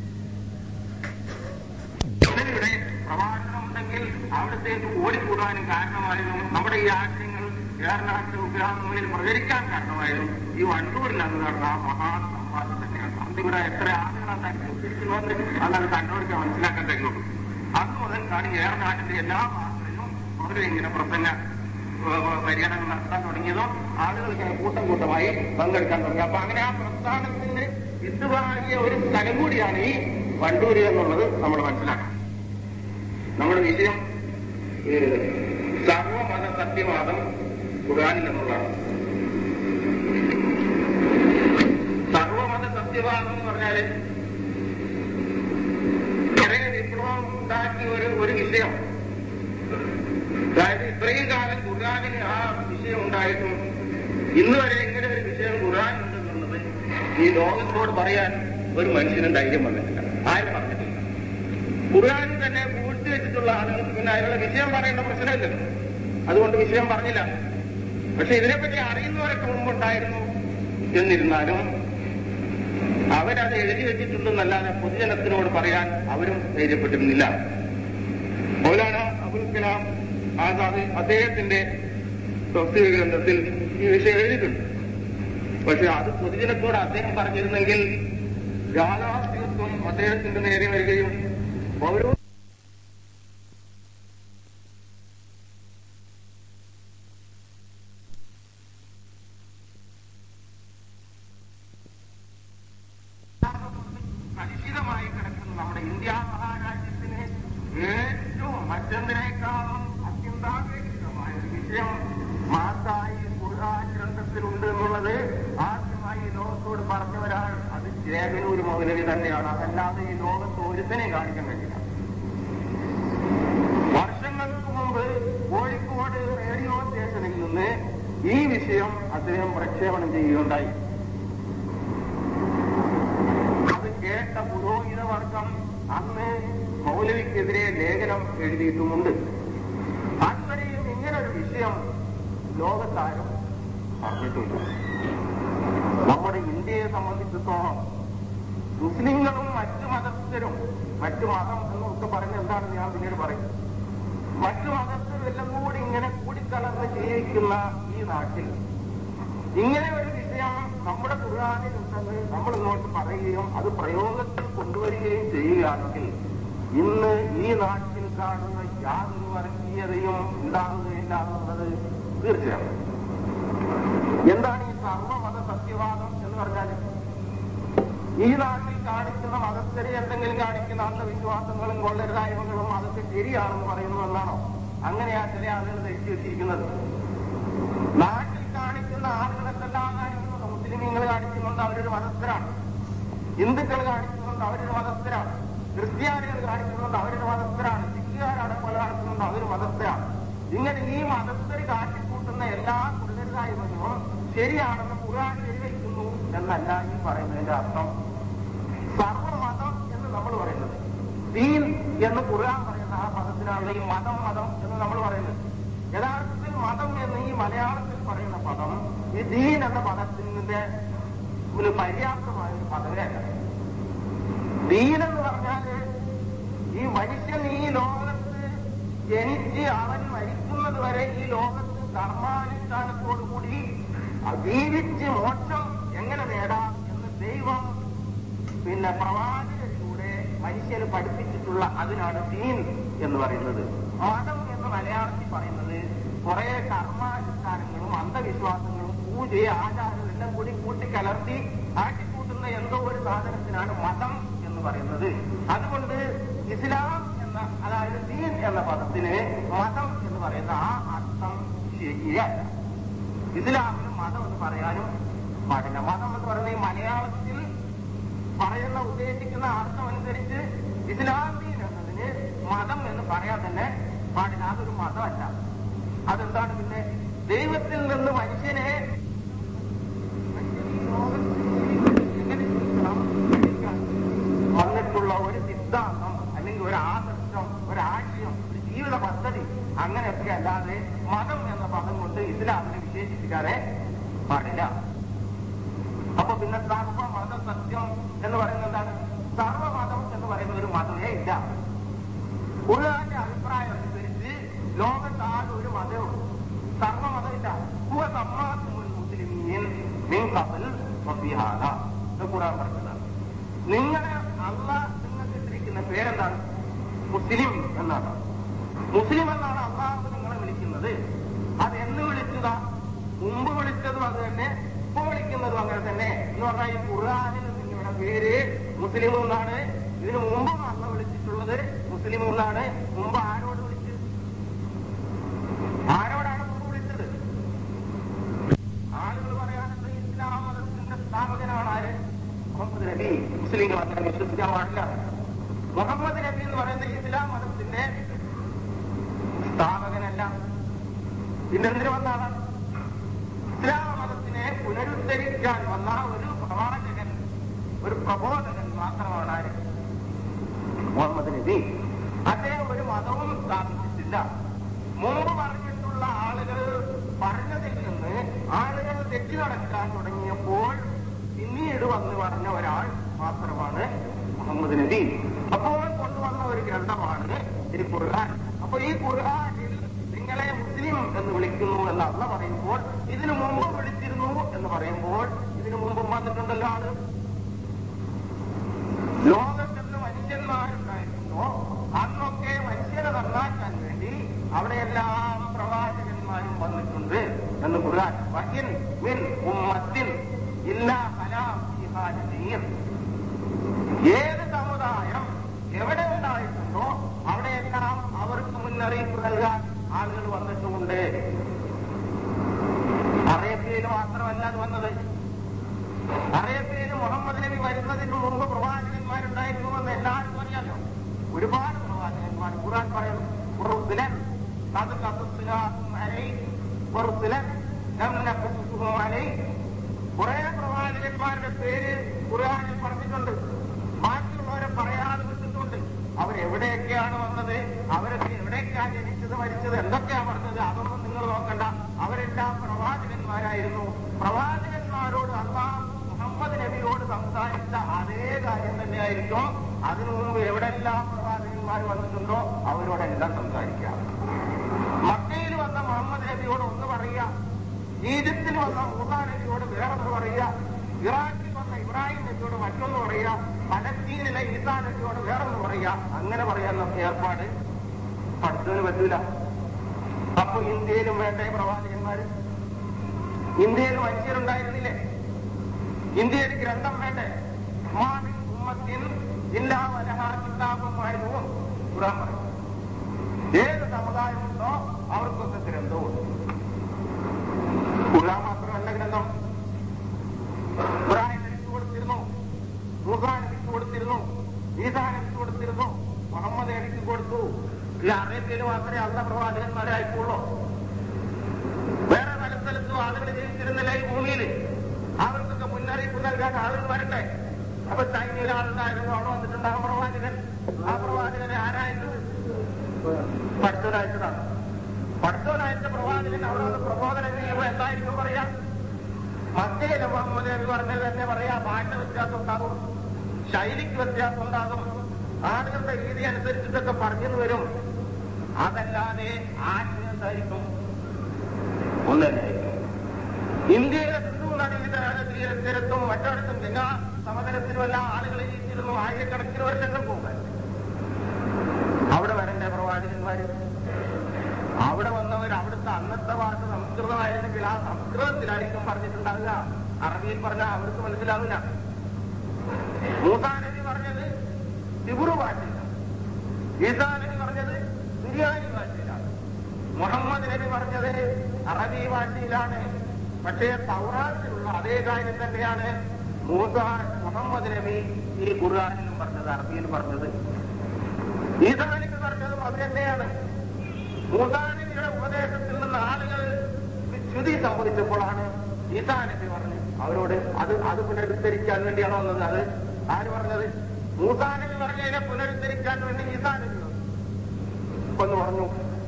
ഇവരുടെ പ്രഭാഷണം ഉണ്ടെങ്കിൽ അവിടത്തേക്ക് ഓടിക്കൂടാനും കാരണമായിരുന്നു നമ്മുടെ ഈ ആശയങ്ങൾ കേരളാട്ടിലെ ഉദ്യോഗങ്ങളിൽ പ്രചരിക്കാൻ കാരണമായിരുന്നു ഈ വണ്ടൂരിൽ അന്ന് നടന്ന ആ മഹാസംവാദം തന്നെയാണ് അന്ന് ഇവിടെ എത്ര ആളുകളാണ് ഉദ്ദേശിക്കുന്നതെന്ന് അന്നത് കണ്ടുപിടിക്കാൻ മനസ്സിലാക്കാൻ കഴിയുള്ളൂ അന്ന് മുതൽക്കാണ് ഏറനാട്ടിന്റെ എല്ലാ ഭാഗങ്ങളിലും അവർ ഇങ്ങനെ പ്രസംഗ പര്യടനം നടത്താൻ തുടങ്ങിയതും ആളുകൾ ഇങ്ങനെ കൂട്ടം കൂട്ടമായി പങ്കെടുക്കാൻ തുടങ്ങി അപ്പൊ അങ്ങനെ ആ പ്രസ്ഥാനത്തിന് വിത്തുവാങ്ങിയ ഒരു സ്ഥലം കൂടിയാണ് ഈ വണ്ടൂര് എന്നുള്ളത് നമ്മൾ മനസ്സിലാക്കണം നമ്മുടെ വിഷയം സർവമത സത്യവാദം ഖുർആാനിൽ എന്നുള്ളതാണ് സർവമത സത്യവാദം എന്ന് പറഞ്ഞാല് കുറെ വിപ്ലവം ഉണ്ടാക്കിയ ഒരു ഒരു വിഷയം അതായത് ഇത്രയും കാലം ഖുർആാനിന് ആ വിഷയം ഉണ്ടായിട്ടും ഇന്ന് വരെ ഇങ്ങനെ ഒരു വിഷയം ഖുർആൻ ഉണ്ടെന്നുള്ളത് ഈ ലോകത്തോട് പറയാൻ ഒരു മനുഷ്യനും ധൈര്യം വന്നിട്ടില്ല ആരും പറഞ്ഞിട്ടില്ല ഖുർആാനിൽ തന്നെ പൂഴ്ത്തി വെച്ചിട്ടുള്ള ആളുകൾക്ക് പിന്നെ അതിനുള്ള വിഷയം പറയേണ്ട പ്രശ്നമില്ലല്ലോ അതുകൊണ്ട് വിഷയം പറഞ്ഞില്ല പക്ഷെ ഇതിനെപ്പറ്റി അറിയുന്നവരൊക്കെ മുമ്പുണ്ടായിരുന്നു എന്നിരുന്നാലും അവരത് എഴുതി വെച്ചിട്ടുണ്ടെന്നല്ലാതെ പൊതുജനത്തിനോട് പറയാൻ അവരും ധൈര്യപ്പെട്ടിരുന്നില്ല മൗലാന അബുൽ കലാം ആസാദ് അദ്ദേഹത്തിന്റെ തഫ്സീർ ഗ്രന്ഥത്തിൽ ഈ വിഷയം എഴുതിയിട്ടുണ്ട് പക്ഷെ അത് പൊതുജനത്തോട് അദ്ദേഹം പറഞ്ഞിരുന്നെങ്കിൽ യാഥാർത്ഥ്യത്വം അദ്ദേഹത്തിന്റെ നേരെ വരികയും പൗരോ കലുഷിതമായി കിടക്കുന്ന നമ്മുടെ ഇന്ത്യ മഹാരാജ്യത്തിന് ഏറ്റവും മറ്റെന്തിനേക്കാളും അത്യന്താപേക്ഷിതമായ ഒരു വിഷയം മാസായി ഖുർആൻ ഗ്രന്ഥത്തിലുണ്ട് എന്നുള്ളത് ആദ്യമായി ലോകത്തോട് പറഞ്ഞ ഒരാൾ അത് ചേകനൂർ മൗലവി തന്നെയാണ് അതല്ലാതെ ഈ ലോകത്ത് ഒരുത്തനെ കാണിക്കാൻ കഴിയില്ല വർഷങ്ങൾക്ക് മുമ്പ് കോഴിക്കോട് റേഡിയോ സ്റ്റേഷനിൽ നിന്ന് ഈ വിഷയം അദ്ദേഹം പ്രക്ഷേപണം ചെയ്യുകയുണ്ടായി അത് കേട്ട പുരോഹിത വർഗം അന്ന് മൗലവിക്കെതിരെ ലേഖനം എഴുതിയിട്ടുമുണ്ട് അതുവരെയും ഇങ്ങനൊരു വിഷയം ലോകത്താരും പറഞ്ഞിട്ടില്ല നമ്മുടെ ഇന്ത്യയെ സംബന്ധിച്ചിടത്തോളം മുസ്ലിങ്ങളും മറ്റു മതസ്ഥരും മറ്റു മതം എന്നൊക്കെ പറഞ്ഞ് എന്താണെന്ന് ഞാൻ പിന്നീട് പറയും മറ്റു മതസ്ഥരും എല്ലാം കൂടി ഇങ്ങനെ കൂടിക്കലർന്ന് ജീവിക്കുന്ന ഈ നാട്ടിൽ ഇങ്ങനെ ഒരു വിഷയം നമ്മുടെ ഖുർആാനിൽ ഉണ്ടെന്ന് നമ്മൾ ഇങ്ങോട്ട് പറയുകയും അത് പ്രയോഗത്തിൽ കൊണ്ടുവരികയും ചെയ്യുകയാണെങ്കിൽ ഇന്ന് ഈ നാട്ടിൽ കാണുന്ന യാതൊരു വർഗീയതയും ഉണ്ടാകുകയില്ല എന്നുള്ളത് തീർച്ചയാണ് എന്താണ് ഈ സർവമത സത്യവാദം എന്ന് പറഞ്ഞാൽ ഈ നാട്ടിൽ കാണിക്കുന്ന മതസ്ഥരെ എന്തെങ്കിലും കാണിക്കുന്ന അന്ധവിശ്വാസങ്ങളും കൊള്ളരുതായ്മകളും അതൊക്കെ ശരിയാണെന്ന് പറയുന്നു എന്നാണോ അങ്ങനെയാ ചില ആളുകൾ ധരിച്ചു വെച്ചിരിക്കുന്നത് നാട്ടിൽ കാണിക്കുന്ന ആളുകളെല്ലാം കാണിക്കുന്നത് മുസ്ലിമീങ്ങൾ കാണിക്കുന്നുണ്ട് അവരൊരു മതസ്ഥരാണ് ഹിന്ദുക്കൾ കാണിക്കുന്നുണ്ട് അവരൊരു മതസ്ഥരാണ് ക്രിസ്ത്യാനികൾ കാണിക്കുന്നുണ്ട് അവരൊരു മതസ്ഥരാണ് സിഖുകാരാണ് പോലെ നടത്തുന്നുണ്ട് അവര് മതസ്ഥരാണ് ഇങ്ങനെ ഈ മതസ്ഥര് കാട്ടിക്കൂട്ടുന്ന എല്ലാ കുടുതലായ്മകളും ശരിയാണെന്ന് ഖുർആൻ ശരിവയ്ക്കുന്നു എന്നല്ല ഈ പറയുന്നതിന്റെ അർത്ഥം സർവമതം എന്ന് നമ്മൾ പറയുന്നത് ദീൻ എന്ന് ഖുർആൻ പറയുന്ന ആ പദത്തിനാണ് ഈ മതം മതം എന്ന് നമ്മൾ പറയുന്നത് യഥാർത്ഥത്തിൽ മതം എന്ന് ഈ മലയാളത്തിൽ പറയുന്ന പദം ഈ ദീൻ എന്ന പദത്തിന്റെ ഒരു പര്യാപ്തമായ ഒരു പദവിയല്ല ദീൻ എന്ന് പറഞ്ഞാല് ഈ മനുഷ്യൻ ഈ ലോകത്ത് ജനിച്ച് അവൻ മരിക്കുന്നത് വരെ ഈ ലോകത്ത് കർമാനുഷ്ഠാനത്തോടുകൂടി ജീവിച്ച് മോക്ഷം എങ്ങനെ നേടാം എന്ന് ദൈവം പിന്നെ പ്രവാചകരിലൂടെ മനുഷ്യന് പഠിപ്പിച്ചിട്ടുള്ള അതിനാണ് ദീൻ എന്ന് പറയുന്നത് മതം എന്ന് മലയാളത്തിൽ പറയുന്നത് കുറെ കർമാനുഷ്ഠാനങ്ങളും അന്ധവിശ്വാസങ്ങളും പൂജയും ആചാരവും എല്ലാം കൂടി കൂട്ടിക്കലർത്തി ആട്ടിക്കൂട്ടുന്ന എന്തോ ഒരു സാധനത്തിനാണ് മതം എന്ന് പറയുന്നത് അതുകൊണ്ട് ഇസ്ലാം എന്ന അതായത് ദീൻ എന്ന പദത്തിന് മതം എന്ന് പറയുന്ന ആ അർത്ഥം ശരിയല്ല ഇസ്ലാമിന് മതം എന്ന് പറയാനും പാടില്ല മതം എന്ന് പറയുന്നത് ഈ മലയാളത്തിൽ പറയുന്ന ഉദ്ദേശിക്കുന്ന അർത്ഥം അനുസരിച്ച് ഇസ്ലാം ദീൻ എന്നതിന് മതം എന്ന് പറയാൻ തന്നെ പാടില്ല അതൊരു മതമല്ല അതെന്താണ് പിന്നെ ദൈവത്തിൽ നിന്ന് മനുഷ്യനെ എങ്ങനെ ജീവിക്കണം പഠിക്കാൻ വന്നിട്ടുള്ള ഒരു സിദ്ധാന്തം അല്ലെങ്കിൽ ഒരു ആദർശം ഒരു ആശയം ഒരു ജീവിത പദ്ധതി അങ്ങനെയൊക്കെ അല്ലാതെ മതം എന്ന പദം കൊണ്ട് ഇസ്ലാമിനെ വിശേഷിപ്പിക്കാതെ പാടില്ല അപ്പൊ പിന്നെ സർവമത സത്യം എന്ന് പറയുന്നത് എന്താണ് സർവമതം എന്ന് പറയുന്ന ഒരു മതമേ ഇല്ല ഖുർആന്റെ അഭിപ്രായം അനുസരിച്ച് ലോകത്താകെ ഒരു മതമേ ഉള്ളൂ സർവമതമില്ല ഹുവ സമ്മാത്തുൽ മുസ്ലിമീൻ മിൻ ഖബൽ വഫിഹാദ ഇത് ഖുർആൻ പറഞ്ഞതാണ് നിങ്ങളെ അള്ള നിങ്ങൾക്ക് ഇട്ടിരിക്കുന്ന പേരെന്താണ് മുസ്ലിം എന്നാണ് മുസ്ലിം എന്നാണ് അള്ളാഹു നിങ്ങളെ വിളിക്കുന്നത് അത് എന്ന് വിളിച്ചതാ മുമ്പ് വിളിച്ചതും അത് തന്നെ ഇപ്പൊ വിളിക്കുന്നതും അങ്ങനെ തന്നെ എന്ന് പറഞ്ഞാൽ ഈ ഖുർആാനിൽ നിങ്ങളുടെ പേര് മുസ്ലിം എന്നാണ് ഇതിനു മുമ്പും അള്ള വിളിച്ചിട്ടുള്ളത് മുസ്ലിം എന്നാണ് മുമ്പ് ആരോട് വിളിച്ചത് ആരോടാണ് മുമ്പ് വിളിച്ചത് ആളുകൾ പറയാനുണ്ട് ഇസ്ലാം മതത്തിന്റെ സ്ഥാപകനാണ് ആര് മുഹമ്മദ് നബി മുസ്ലിങ്ങൾ അങ്ങനെ വിശ്വസിക്കാൻ പാടില്ല മുഹമ്മദ് നബി എന്ന് പറയുന്നത് ഇസ്ലാം മതത്തിന്റെ സ്ഥാപകനല്ല പിന്നെന്തിനു വന്ന ആളാണ് ഇസ്ലാം മതത്തിനെ പുനരുദ്ധരിക്കാൻ വന്ന ഒരു പ്രവാചകൻ ഒരു പ്രബോധകൻ മാത്രമാണ് ആര് മുഹമ്മദ് നബി അദ്ദേഹം ഒരു മതവും സ്ഥാപിച്ചിട്ടില്ല മുമ്പ് പറഞ്ഞിട്ടുള്ള ആളുകൾ പറഞ്ഞതിൽ നിന്ന് ആളുകൾ തെറ്റി നടക്കാൻ തുടങ്ങിയപ്പോൾ പിന്നീട് വന്ന് പറഞ്ഞ ഒരാൾ മാത്രമാണ് മുഹമ്മദ് നബി അപ്പോൾ കൊണ്ടുവന്ന ഒരു ഗ്രന്ഥമാണ് ഈ ഖുർആൻ അപ്പൊ ഈ ഖുർആനിൽ നിങ്ങളെ മുസ്ലിം മുസ്ലിം എന്ന് വിളിക്കുന്നു എന്ന് അള്ള പറയുമ്പോൾ ഇതിനു മുമ്പ് വിളിച്ചിരുന്നു എന്ന് പറയുമ്പോൾ ഇതിനു മുമ്പ് വന്നിട്ടുണ്ടല്ലോ ആള് ലോകത്തെന്ന് മനുഷ്യന്മാരുണ്ടായിരുന്നോ അന്നൊക്കെ മനുഷ്യനെ നന്നാക്കാൻ വേണ്ടി അവിടെയെല്ലാം പ്രവാചകന്മാരും വന്നിട്ടുണ്ട് എന്ന് ഖുർആൻ വഹിൻ മിൻ ഉമ്മത്തിൻ ഇല്ലാ കലാം ഏത് സമുദായം എവിടെ ഉണ്ടായിട്ടുണ്ടോ അവിടെയെല്ലാം അവർക്ക് മുന്നറിയിപ്പ് നൽകാൻ ആളുകൾ വന്നിട്ടുമുണ്ട് അറേബ്യയിൽ മാത്രമല്ല അത് വന്നത് അറേബ്യയിൽ മുഹമ്മദ് നബി വരുന്നതിന് മുമ്പ് പ്രവാചകന്മാരുണ്ടായിരുന്നുവെന്ന് എല്ലാവർക്കും അറിയാലോ ഒരുപാട് പ്രവാചകന്മാർ ഖുർആൻ പറയുന്നു റുസുലൻ അത് കസുസ്സുനാകും അലൈ റുസുലൻ ലം നഖസുസുഹും അലൈ കുറെ പ്രവാചകന്മാരുടെ പേര് ഖുർആനിൽ പറഞ്ഞിട്ടുണ്ട് ബാക്കിയുള്ളവരെ പറയാതെ വിട്ടിട്ടുണ്ട് അവരെവിടെയൊക്കെയാണ് വന്നത് അവരൊക്കെ എവിടെയൊക്കെയാണ് ജനിച്ചത് മരിച്ചത് എന്തൊക്കെയാണ് പറഞ്ഞത് അതൊന്നും നിങ്ങൾ നോക്കണ്ട അവരെല്ലാം പ്രവാചകന്മാരായിരുന്നു പ്രവാചകന്മാരോട് അള്ളാഹ് മുഹമ്മദ് നബിയോട് സംസാരിച്ച അതേ കാര്യം തന്നെയായിരിക്കും അതിനു മുമ്പ് എവിടെല്ലാം പ്രവാചകന്മാർ വന്നിട്ടുണ്ടോ അവരോടെല്ലാം സംസാരിക്കാം മക്കയിൽ വന്ന മുഹമ്മദ് നബിയോട് ഒന്ന് പറയുക ഈജിപ്തിൽ വന്ന മൂസാ നബിയോട് വേറൊന്ന് പറയുക ഇറാഖിൽ വന്ന ഇബ്രാഹിം നബിയോട് മറ്റൊന്ന് പറയുക പലസ്തീനിലെ ഈസാ നബിയോട് വേറൊന്ന് പറയുക അങ്ങനെ പറയാനുള്ള ഏർപ്പാട് പഠിച്ചതിന് പറ്റൂല അപ്പൊ ഇന്ത്യയിലും വേണ്ടേ പ്രവാചകന്മാര് ഇന്ത്യയിൽ മനുഷ്യരുണ്ടായിരുന്നില്ലേ ഇന്ത്യയിൽ ഗ്രന്ഥം വേണ്ടേ മാമിൻ ഉമ്മത്തിൻ ഇല്ലാ വലഹാ കിതാബും ആയിരുന്നു ഖുർആൻ പറയും ഏത് സമുദായമുണ്ടോ അവർക്കൊക്കെ ഗ്രന്ഥമുണ്ട് ഖുർആൻ മാത്രമല്ല ഗ്രന്ഥം ഇബ്രാഹിം നബിക്ക് കൊടുത്തിരുന്നു മൂസാ നബിക്ക് കൊടുത്തിരുന്നു ഈസാ നബിക്ക് കൊടുത്തിരുന്നു മുഹമ്മദ് നബിക്ക് കൊടുത്തു ഈ അറേബ്യയിൽ മാത്രമേ അള്ള പ്രവാചകന്മാരായിട്ടുള്ളൂ വേറെ പല സ്ഥലത്തും ആളുകൾ ജീവിച്ചിരുന്നില്ല ഈ ഭൂമിയിൽ അവർക്കൊക്കെ മുന്നറിയിപ്പ് നൽകാൻ ആളുകൾ വരട്ടെ അപ്പൊ ചൈനയിൽ ആളുണ്ടായിരുന്നു അവിടെ വന്നിട്ടുണ്ടാകും പ്രവാചകൻ ആ പ്രവാചകനെ ആരായത് പഠിച്ചവരായിട്ടതാണ് പഠിച്ചവരായിട്ട് പ്രവാചകൻ അവിടെ വന്ന് പ്രബോധനം ചെയ്യുമ്പോൾ എന്തായിരിക്കും പറയാ മക്കയിലെ മുഹമ്മദ് നബി പറഞ്ഞത് തന്നെ പറയാ ഭാഷ വ്യത്യാസം ഉണ്ടാകും ശൈലിക്ക് വ്യത്യാസം ഉണ്ടാകും ആളുകളുടെ രീതി അനുസരിച്ചിട്ടൊക്കെ പറഞ്ഞു വരും അതല്ലാതെ ആശയം എന്തായിരിക്കും ഒന്നല്ലായിരിക്കും ഇന്ത്യയിലെ ഹിന്ദു നദീതീരത്തും മറ്റിടത്തും ഗംഗാ സമതലത്തിലുമെല്ലാം ആളുകൾ ജീവിച്ചിരുന്നു ആയിരക്കണക്കിന് വർഷങ്ങൾ മുമ്പ് അവിടെ വരണ്ടേ പ്രവാചകന്മാര് അവിടെ വന്നവർ അവിടുത്തെ അന്നത്തെ ഭാഷ സംസ്കൃതമായിരുന്നെങ്കിൽ ആ സംസ്കൃതത്തിലായിരിക്കും പറഞ്ഞിട്ടുണ്ടാവുക അറബിയിൽ പറഞ്ഞാൽ അവർക്ക് മനസ്സിലാവില്ല മൂസാ നബി പറഞ്ഞത് തിബുറു ഭാഷയിലാണ് ഈസാ നബി പറഞ്ഞത് ബിരിയാണി ഭാഷയിലാണ് മുഹമ്മദ് നബി പറഞ്ഞത് അറബി ഭാഷയിലാണ് പക്ഷേ തൗറാത്തിലുള്ള അതേ കാര്യം തന്നെയാണ് മൂസ മുഹമ്മദ് നബി ഈ ഖുർആാനിലും പറഞ്ഞത് അറബിയിൽ പറഞ്ഞത് ഈസാ നബി പറഞ്ഞതും അത് തന്നെയാണ് മൂസാനബിയുടെ ഉപദേശത്തിൽ നിന്ന് ആളുകൾ വിച്യുതി സംഭവിച്ചപ്പോഴാണ് ഈസാ നബി പറഞ്ഞു അവരോട് അത് അത് പുനരുദ്ധരിക്കാൻ വേണ്ടിയാണ് വന്നത് അത് ആര് പറഞ്ഞത് മൂസാ നബി പറഞ്ഞതിനെ പുനരുദ്ധരിക്കാൻ വേണ്ടി ഈസാ നബി വന്നു. ഒന്ന് പറഞ്ഞു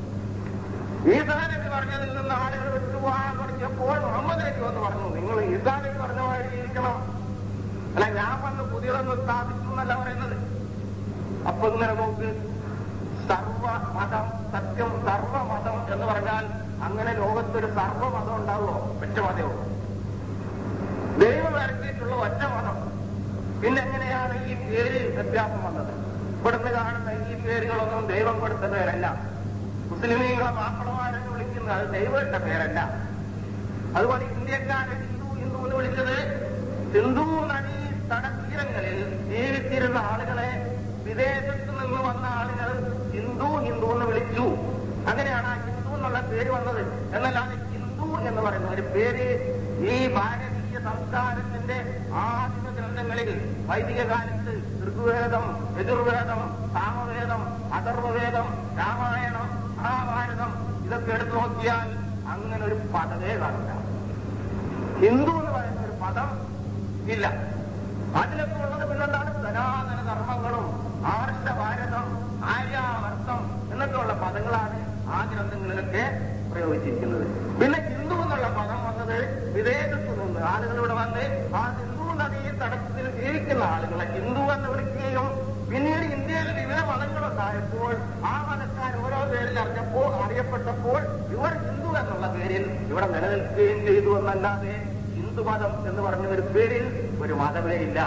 ഈസാ നബി പറഞ്ഞതിൽ നിന്ന് ആളുകൾ വിട്ടുപോകാൻ തുടങ്ങിയപ്പോൾ മുഹമ്മദ് നബി വന്ന് പറഞ്ഞു നിങ്ങൾ ഈസാ നബി പറഞ്ഞ വഴി ഇരിക്കണം അല്ല ഞാൻ വന്ന് പുതിയതൊന്ന് സ്ഥാപിച്ചു എന്നല്ല പറയുന്നത് അപ്പൊ ഇങ്ങനെ നോക്ക് സർവ മതം സത്യം സർവമതം എന്ന് പറഞ്ഞാൽ അങ്ങനെ ലോകത്തൊരു സർവമതം ഉണ്ടാവുമോ ഒറ്റ മതമോ ദൈവം ഇറക്കിയിട്ടുള്ള ഒറ്റ മതം പിന്നെ എങ്ങനെയാണ് ഈ പേര് വ്യത്യാസം വന്നത് ഇവിടുന്ന് കാണുന്ന ഈ പേരുകളൊന്നും ദൈവം കൊടുത്ത പേരല്ല മുസ്ലിമീങ്ങളെ മാപ്പിളമാരെന്ന് വിളിക്കുന്നത് അത് ദൈവത്തിന്റെ പേരല്ല അതുപോലെ ഇന്ത്യക്കാരെ ഹിന്ദു ഹിന്ദു എന്ന് വിളിച്ചത് സിന്ധു നദീ തടതീരങ്ങളിൽ ജീവിച്ചിരുന്ന ആളുകളെ വിദേശത്ത് നിന്ന് വന്ന ആളുകൾ ഹിന്ദു ഹിന്ദു എന്ന് വിളിച്ചു അങ്ങനെയാണ് ആ ഹിന്ദു എന്നുള്ള പേര് വന്നത് എന്നല്ലാതെ ഹിന്ദു എന്ന് പറയുന്ന ഒരു പേര് ഈ ഭാരതീയ സംസ്കാരത്തിന്റെ ആദിമ ഗ്രന്ഥങ്ങളിൽ വൈദിക കാലത്ത് ഋഗ്വേദം യജുർവേദം സാമവേദം അഥർവവേദം രാമായണം മഹാഭാരതം ഇതൊക്കെ എടുത്തു നോക്കിയാൽ അങ്ങനെ ഒരു പദവേ കാണില്ല ഹിന്ദു എന്ന് പറയുന്ന ഒരു പദം ഇല്ല അതിലൊക്കെ ഉള്ളത് പിന്നെന്താണ് സനാതന ധർമ്മങ്ങളും ആർഷ ഭാരതം ആര്യാവർത്തം എന്നൊക്കെയുള്ള പദങ്ങളാണ് ആ ഗ്രന്ഥങ്ങളിലൊക്കെ പ്രയോഗിച്ചിരിക്കുന്നത് പിന്നെ ഹിന്ദു എന്നുള്ള പദം വന്നത് വിദേശത്ത് നിന്ന് ആളുകൾ ഇവിടെ വന്ന് ആ ഹിന്ദു നദീ തടത്തിൽ ജീവിക്കുന്ന ആളുകളെ ഹിന്ദു എന്ന് വിളിക്കുകയും പിന്നീട് ഇന്ത്യയിൽ വിവിധ മതങ്ങളുണ്ടായപ്പോൾ ആ മതക്കാർ ഓരോ പേരിൽ അറിഞ്ഞപ്പോൾ അറിയപ്പെട്ടപ്പോൾ ഇവർ ഹിന്ദു എന്നുള്ള പേരിൽ ഇവിടെ നിലനിൽക്കുകയും ചെയ്തു എന്നല്ലാതെ ഹിന്ദുമതം എന്ന് പറഞ്ഞ ഒരു പേരിൽ ഒരു മതമേ ഇല്ല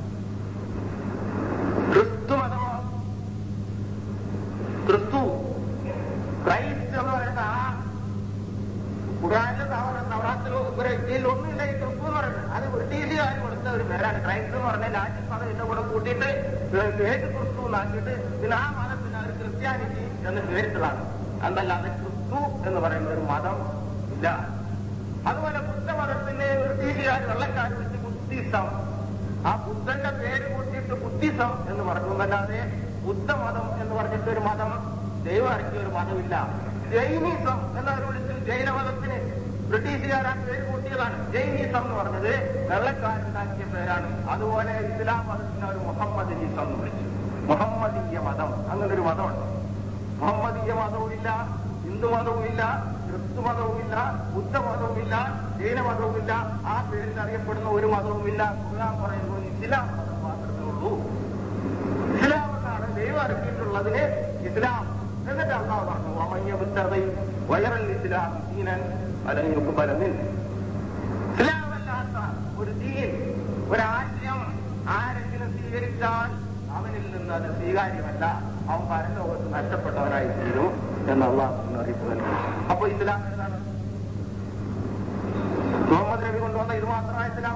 ക്രിസ്തു മതമോ ക്രിസ്തു ക്രൈസ്റ്റ് എന്ന് പറയുന്ന ആ ഖുറാനിലെ നവറാത്തിൽ ഇതിൽ ഒന്നുമില്ല ഈ ക്രിസ്തു എന്ന് പറയുന്നത് അത് ബ്രിട്ടീഷുകാർ കൊടുത്ത ഒരു പേരാണ് ക്രൈസ്റ്റ് എന്ന് പറഞ്ഞ രാജ്യം മതത്തിന്റെ കൂടെ കൂട്ടിയിട്ട് ഏത് ക്രിസ്തു എന്നാക്കിയിട്ട് പിന്നെ ആ മതത്തിന് അവർ ക്രിസ്ത്യാനിറ്റി എന്ന് പേരിട്ടതാണ് എന്നല്ലാതെ ക്രിസ്തു എന്ന് പറയുന്ന ഒരു മതം ഇല്ല അതുപോലെ ബുദ്ധമതത്തിന് ബ്രിട്ടീഷുകാർ വെള്ളക്കാർ വെച്ച് ബുദ്ധിസം ആ ബുദ്ധന്റെ പേര് കൂട്ടിയിട്ട് ബുദ്ധിസം എന്ന് പറഞ്ഞു എന്നല്ലാതെ ബുദ്ധമതം എന്ന് പറഞ്ഞിട്ട് ഒരു മതം ദൈവം ഇറക്കിയ ഒരു മതമില്ല ജൈനിസം എന്നവർ വിളിച്ച് ജൈനമതത്തിന് ബ്രിട്ടീഷുകാർ ആ പേര് കൂട്ടിയതാണ് ജൈനിസം എന്ന് പറഞ്ഞത് വെള്ളക്കാരുണ്ടാക്കിയ പേരാണ് അതുപോലെ ഇസ്ലാം മതത്തിന് അവർ മുഹമ്മദീസം എന്ന് വിളിച്ചു മുഹമ്മദീയ മതം അങ്ങനെ ഒരു മതമുണ്ട് മുഹമ്മദീയ മതവുമില്ല ഹിന്ദു മതവുമില്ല ക്രിസ്തു മതവുമില്ല ബുദ്ധമതവുമില്ല ജൈനമതവുമില്ല ആ പേരിൽ അറിയപ്പെടുന്ന ഒരു മതവുമില്ല ഖുർആൻ പറയുന്നു ഇസ്ലാം മതം മാത്രമേ ഉള്ളൂ ഇസ്ലാം എന്നാണ് ദൈവം ഇറക്കിയിട്ടുള്ളതിന് ഇസ്ലാം എന്നിട്ട് അള്ളാഹ് പറഞ്ഞു അമയ്യബുദ്ധതയും വയറൽ ഇസ്ലാം ദീനൻ അല്ലെങ്കിൽ പലനിൽ ഇസ്ലാമല്ലാത്ത ഒരു ദീൻ ഒരാശയം ആരെങ്കിലും സ്വീകരിച്ചാൽ അവനിൽ നിന്ന് അത് സ്വീകാര്യമല്ല അവൻ പരലോകത്ത് നഷ്ടപ്പെട്ടവനായി തീരും എന്ന് അള്ളാഹ് അറിയിപ്പ് നൽകി അപ്പൊ ഇസ്ലാം എന്താണ് മുഹമ്മദ് നബി കൊണ്ടുവന്ന ഇത് മാത്രമാണ് ഇസ്ലാം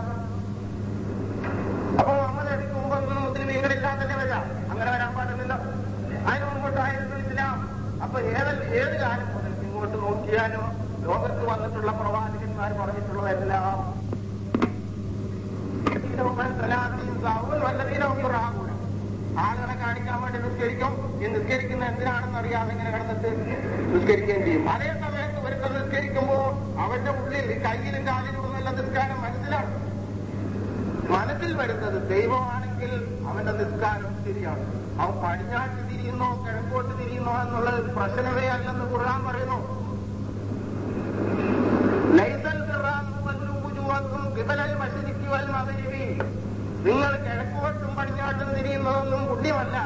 അപ്പൊ മുഹമ്മദ് നബിക്ക് മുമ്പ് ഒന്നും മുസ്ലിമീങ്ങളില്ലാതെ തന്നെ വരാം അങ്ങനെ വരാൻ പാടില്ലല്ലോ അതിന് മുമ്പോട്ടായിരുന്നു ഇസ്ലാം അപ്പൊ ഏത് ഏത് കാലം മുതൽ ഇങ്ങോട്ട് നോക്കിയാലും ലോകത്ത് വന്നിട്ടുള്ള പ്രവാചകന്മാർ പറഞ്ഞിട്ടുള്ളതെല്ലാം ആളുകളെ കാണിക്കാൻ വേണ്ടി നിസ്കരിക്കും ഈ നിസ്കരിക്കുന്ന എന്തിനാണെന്ന് അറിയാതെ ഇങ്ങനെ കിടന്നിട്ട് നിസ്കരിക്കുകയും ചെയ്യും അതേ സമയത്ത് ഒരുക്കം നിസ്കരിക്കുമ്പോ അവന്റെ ഉള്ളിൽ കയ്യിലും കാലിലും ഒന്നുമല്ല നിസ്കാരം മനസ്സിലാണ് മനസ്സിൽ വരുന്നത് ദൈവമാണെങ്കിൽ അവന്റെ നിസ്കാരം ശരിയാണ് അവൻ പടിഞ്ഞാട്ട് തിരിയുന്നോ കിഴക്കോട്ട് തിരിയുന്നോ എന്നുള്ളത് പ്രശ്നമേ അല്ലെന്ന് ഖുർആൻ പറയുന്നു ലൈസൽ ബിറാന്നു വൽവുജൂഹക്കും ഖിബലൽ മശ്രിഖി വൽ മഗ്രിബി നിങ്ങൾ കിഴക്കോട്ടും പടിഞ്ഞാട്ടും തിരിയുന്നതൊന്നും പുണ്യമല്ല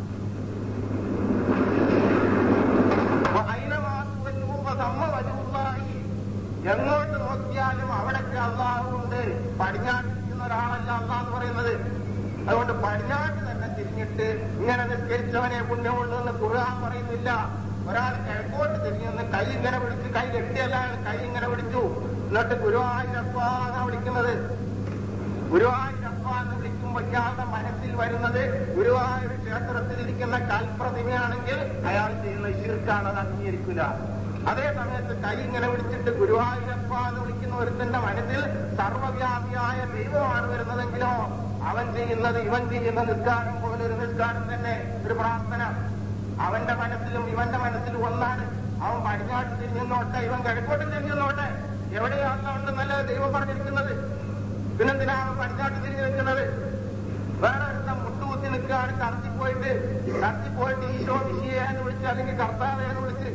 വഅൈനമാ തുവല്ലൂ ഫസമ്മ വജ്ഹുല്ലാഹി. എങ്ങോട്ട് നോക്കിയാലും അവിടൊക്കെ അള്ളാഹു ഉണ്ട് പടിഞ്ഞാട്ട് നിൽക്കുന്ന ഒരാളല്ല അള്ളാഹ് എന്ന് പറയുന്നത് അതുകൊണ്ട് പടിഞ്ഞാട്ട് തന്നെ തിരിഞ്ഞിട്ട് ഇങ്ങനെ നിസ്കരിച്ചവനെ പുണ്യമുള്ളൂ എന്ന് ഖുർആൻ പറയുന്നില്ല ഒരാൾ കിഴക്കോട്ട് തിരിഞ്ഞെന്ന് കൈ ഇങ്ങനെ പിടിച്ച് കൈ കെട്ടിയല്ല അയാൾ കൈ ഇങ്ങനെ പിടിച്ചു എന്നിട്ട് ഗുരുവായൂരപ്പ എന്നാ വിളിക്കുന്നത് ഗുരുവായൂരപ്പ എന്ന് വിളിക്കുമ്പോൾ ഇയാളുടെ മനസ്സിൽ വരുന്നത് ഗുരുവായൂർ ക്ഷേത്രത്തിൽ ഇരിക്കുന്ന കൽപ്രതിമയാണെങ്കിൽ അയാൾ ചെയ്യുന്ന ശിർക്കാണ് അത് അംഗീകരിക്കില്ല അതേ സമയത്ത് കൈ ഇങ്ങനെ പിടിച്ചിട്ട് ഗുരുവായൂരപ്പ എന്ന് വിളിക്കുന്ന ഒരുത്തന്റെ മനസ്സിൽ സർവ്വവ്യാപിയായ ദൈവമാണ് വരുന്നതെങ്കിലോ അവൻ ചെയ്യുന്നത് ഇവൻ ചെയ്യുന്ന നിസ്കാരം പോലെ ഒരു നിസ്കാരം തന്നെ ഒരു പ്രാർത്ഥന അവന്റെ മനസ്സിലും ഇവന്റെ മനസ്സിലും ഒന്നാണ് അവൻ പടിഞ്ഞാട്ട് തിരിഞ്ഞെന്നോട്ടെ ഇവൻ കിഴക്കോട്ട് തിരിഞ്ഞെന്നോട്ടെ എവിടെയാണ് നല്ല ദൈവം പറഞ്ഞിരിക്കുന്നത് പിന്നെന്തിനാ അവൻ പടിഞ്ഞാട്ട് തിരിഞ്ഞു നിൽക്കുന്നത് വേറെ ഒരുത്തം മുട്ടുകുത്തി നിൽക്കുകയാണ് കടത്തി പോയിട്ട് കടത്തി പോയിട്ട് ഈശോ വിശിയെന്ന് വിളിച്ച് അല്ലെങ്കിൽ കർത്താവേന്ന് വിളിച്ച്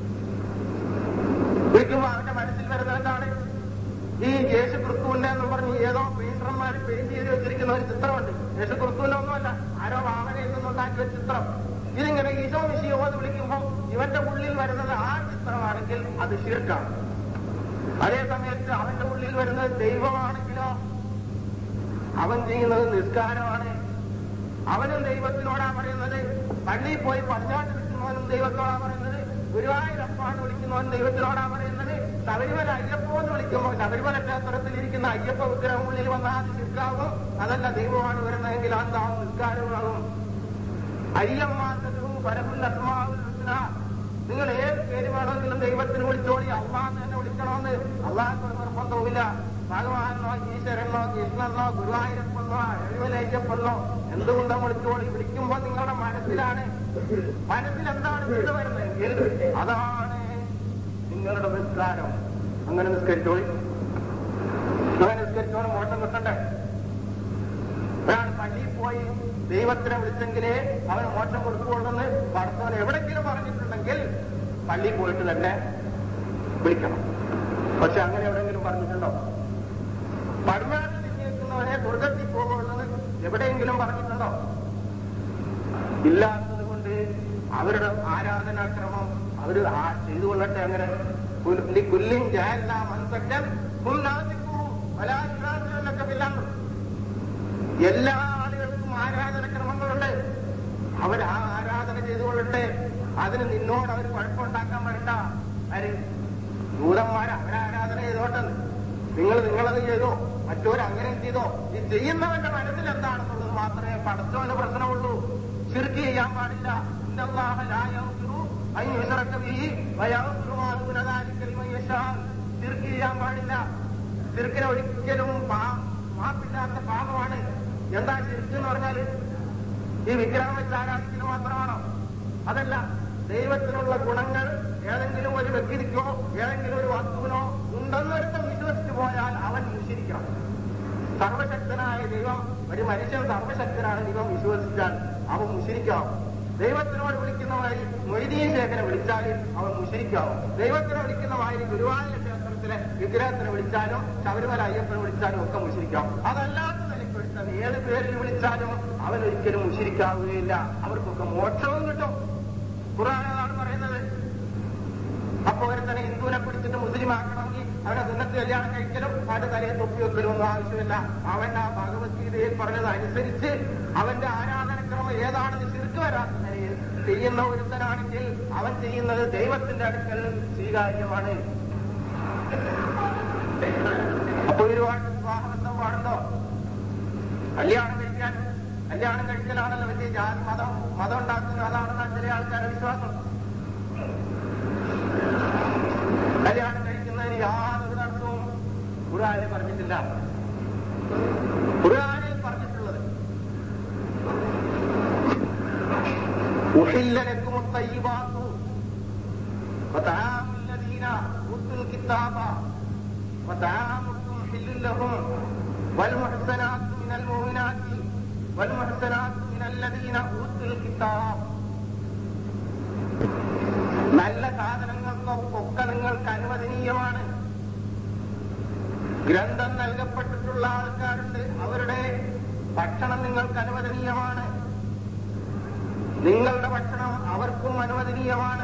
വിളിക്കുമ്പോ അവന്റെ മനസ്സിൽ വരുന്നത് എന്താണ് ഈ യേശു ക്രിസ്തുവിന്റെ എന്ന് പറഞ്ഞ് ഏതോ പെയിന്റർമാർ പെയിന്റ് ചെയ്ത് വെച്ചിരിക്കുന്ന ഒരു ചിത്രമുണ്ട് യേശു ക്രിസ്തുവിന്റെ ഒന്നുമല്ല ആരോ ഭാവനയിൽ നിന്നുണ്ടാക്കിയ ഒരു ചിത്രം ഇതിങ്ങനെ ഈശോ വിശിയോ എന്ന് വിളിക്കുമ്പോ ഇവന്റെ ഉള്ളിൽ വരുന്നത് ആ ചിത്രമാണെങ്കിൽ അത് ശീർക്കാണ് അതേ സമയത്ത് അവന്റെ ഉള്ളിൽ വരുന്നത് ദൈവമാണെങ്കിലോ അവൻ ചെയ്യുന്നത് നിസ്കാരമാണ് അവനും ദൈവത്തിനോടാ പറയുന്നത് പള്ളിയിൽ പോയി പടിഞ്ഞാട്ട് നിൽക്കുന്നവനും ദൈവത്തോടാ പറയുന്നത് ഗുരുവായൂരപ്പാണ് വിളിക്കുന്നവൻ ദൈവത്തിനോടാ പറയുന്നത് ശബരിമല അയ്യപ്പോ എന്ന് വിളിക്കുമ്പോൾ ശബരിമല ക്ഷേത്രത്തിൽ ഇരിക്കുന്ന അയ്യപ്പ വിഗ്രഹം ഉള്ളിൽ വന്നാൽ അത് നിൽക്കാവും അതല്ല ദൈവമാണ് വരുന്നതെങ്കിൽ അതാവും നിസ്കാരമാകും അയ്യമ്മാറ്റവും പരമുല്ലസ്മാവുന്ന നിങ്ങൾ ഏത് പേര് വേണമെങ്കിലും ദൈവത്തിന് വിളിച്ചോളി അള്ളാന്ന് തന്നെ വിളിക്കണമെന്ന് അള്ളാഹ് നിർബന്ധവുമില്ല ഭഗവാനോ ഈശ്വരനോ കൃഷ്ണനോ ഗുരുവായൂരപ്പനോ എഴുവലയ്യപ്പനോ എന്തുകൊണ്ടും വിളിച്ചോളി വിളിക്കുമ്പോൾ നിങ്ങളുടെ മനസ്സിലാണ് മനസ്സിൽ എന്താണ് ചിന്ത വരുന്നതെങ്കിൽ അതാണ് നിങ്ങളുടെ നിസ്കാരം അങ്ങനെ നിസ്കരിച്ചോളി അങ്ങനെ നിസ്കരിച്ചോളി മോശം കിട്ടണ്ടേ ഒരാൾ പള്ളിയിൽ പോയി ദൈവത്തിനെ വിളിച്ചെങ്കിലേ അവന് മോശം കൊടുക്കുകൊണ്ടെന്ന് പടത്തോൻ എവിടെങ്കിലും പറഞ്ഞിട്ടുണ്ടെങ്കിൽ പള്ളിയിൽ പോയിട്ട് തന്നെ വിളിക്കണം പക്ഷെ അങ്ങനെ എവിടെയെങ്കിലും പറഞ്ഞിട്ടുണ്ടോ പടിഞ്ഞാട്ട് നിൽക്കുന്നവനെ സ്വർഗത്തിൽ പോകുള്ളത് എവിടെയെങ്കിലും പറഞ്ഞിട്ടുണ്ടോ ഇല്ലാത്തത് കൊണ്ട് അവരുടെ ആരാധനാക്രമം അവർ ചെയ്തുകൊള്ളട്ടെ അങ്ങനെ കുല്ലി- കുല്ലിൻ ജാഹല്ല മൻസക്കൻ കുന്നാസിക്കൂ വലാശ്രാസിലൊക്കെ പില്ലാണ്ട് എല്ലാ ആളുകൾക്കും ആരാധനക്രമങ്ങളുണ്ട് അവർ ആ ആരാധന ചെയ്തുകൊള്ളട്ടെ അതിന് നിന്നോട് അവർ കുഴപ്പമുണ്ടാക്കാൻ വരണ്ട ആര് ദൂതന്മാർ അവരാരാധന ചെയ്തോട്ടെ നിങ്ങൾ നിങ്ങളത് ചെയ്തോ മറ്റോർ അങ്ങനെ ചെയ്തോ ഈ ചെയ്യുന്നവന്റെ മനസ്സിൽ എന്താണെന്നുള്ളത് മാത്രമേ പടച്ചോന്റെ പ്രശ്നമുള്ളൂ ശിർക്ക് ചെയ്യാൻ പാടില്ല ഇന്നല്ലാഹ ലാ യഗ്ഫിറു അൻ യുശ്റക ബിഹി വയഗ്ഫിറു മാ ദൂന ദാലിക ലിമൻ യശാ. ശിർക്ക് ചെയ്യാൻ പാടില്ല ശിർക്കിന് ഒരിക്കലും പാ- മാപ്പില്ലാത്ത പാപമാണ് എന്താ ശിർക്ക് എന്ന് പറഞ്ഞാല് ഈ വിഗ്രഹം വെച്ച് ആരാധിക്കുന്നത് മാത്രമാണോ അതല്ല ദൈവത്തിനുള്ള ഗുണങ്ങൾ ഏതെങ്കിലും ഒരു വ്യക്തിക്കോ ഏതെങ്കിലും ഒരു വസ്തുവിനോ ഉണ്ടെന്നൊരുത്തം വിശ്വസിച്ചു പോയാൽ അവൻ മുഷിരിക്കണം സർവശക്തനായ ദൈവം ഒരു മനുഷ്യൻ സർവശക്തനായ ദൈവം വിശ്വസിച്ചാൽ അവൻ മുഷിരിക്കാം ദൈവത്തിനോട് വിളിക്കുന്ന മാതിരി മൊയ്തീൻ ശേഖരനെ വിളിച്ചാൽ അവൻ മുഷിരിക്കാവും ദൈവത്തിനെ വിളിക്കുന്ന മാതിരി ഗുരുവായൂർ ക്ഷേത്രത്തിലെ വിഗ്രഹത്തിനെ വിളിച്ചാലും ശബരിമല അയ്യപ്പനെ വിളിച്ചാലും ഒക്കെ മുഷിരിക്കാം അതല്ലാത്ത നിലയ്ക്ക് വിളിച്ചാൽ ഏത് പേരിൽ വിളിച്ചാലും അവൻ ഒരിക്കലും മുഷിരിക്കാവുകയില്ല അവർക്കൊക്കെ മോക്ഷവും കിട്ടും ഖുറാനാണ് പറയുന്നത് അപ്പൊ ഒരുത്തനെ ഹിന്ദുവിനെ പിടിച്ചിട്ട് മുസ്ലിം ആക്കണമെങ്കിൽ അവനെ സുന്നത്ത് കല്യാണം കഴിക്കലും അവന്റെ തലയെ തൊപ്പി വെക്കലും ഒന്നും ആവശ്യമില്ല അവൻ ആ ഭഗവത്ഗീതയിൽ പറഞ്ഞത് അനുസരിച്ച് അവന്റെ ആരാധനക്രമം ഏതാണെന്ന് ശിർക്ക് വരാത്ത നിലയിൽ ചെയ്യുന്ന ഒരുത്തനാണെങ്കിൽ അവൻ ചെയ്യുന്നത് ദൈവത്തിന്റെ അടുക്കൽ സ്വീകാര്യമാണ് അപ്പൊ ഒരുപാട് വിവാഹബന്ധം പാടുണ്ടോ കല്യാണം കഴിക്കാൻ കല്യാണം കഴിക്കലാണല്ലോ വലിയ ജാതി മതം മതം ഉണ്ടാക്കുന്നത് അതാണെന്നാണ് ചില ആൾക്കാരുടെ വിശ്വാസം കല്യാണം കഴിക്കുന്നതിന് യാതൊരു തടസ്സവും ഖുർആനിൽ പറഞ്ഞിട്ടില്ല ഖുർആനിൽ പറഞ്ഞിട്ടുള്ളത് أحل لكم الطيبات وطعام الذين أوتوا الكتاب وطعامكم حل لهم والمحسنات من المؤمنات والمحسنات من الذين أوتوا الكتاب നല്ല സാധനങ്ങൾക്കൊക്കെ നിങ്ങൾക്ക് അനുവദനീയമാണ് ഗ്രന്ഥം നൽകപ്പെട്ടിട്ടുള്ള ആൾക്കാരുണ്ട് അവരുടെ ഭക്ഷണം നിങ്ങൾക്ക് അനുവദനീയമാണ് നിങ്ങളുടെ ഭക്ഷണം അവർക്കും അനുവദനീയമാണ്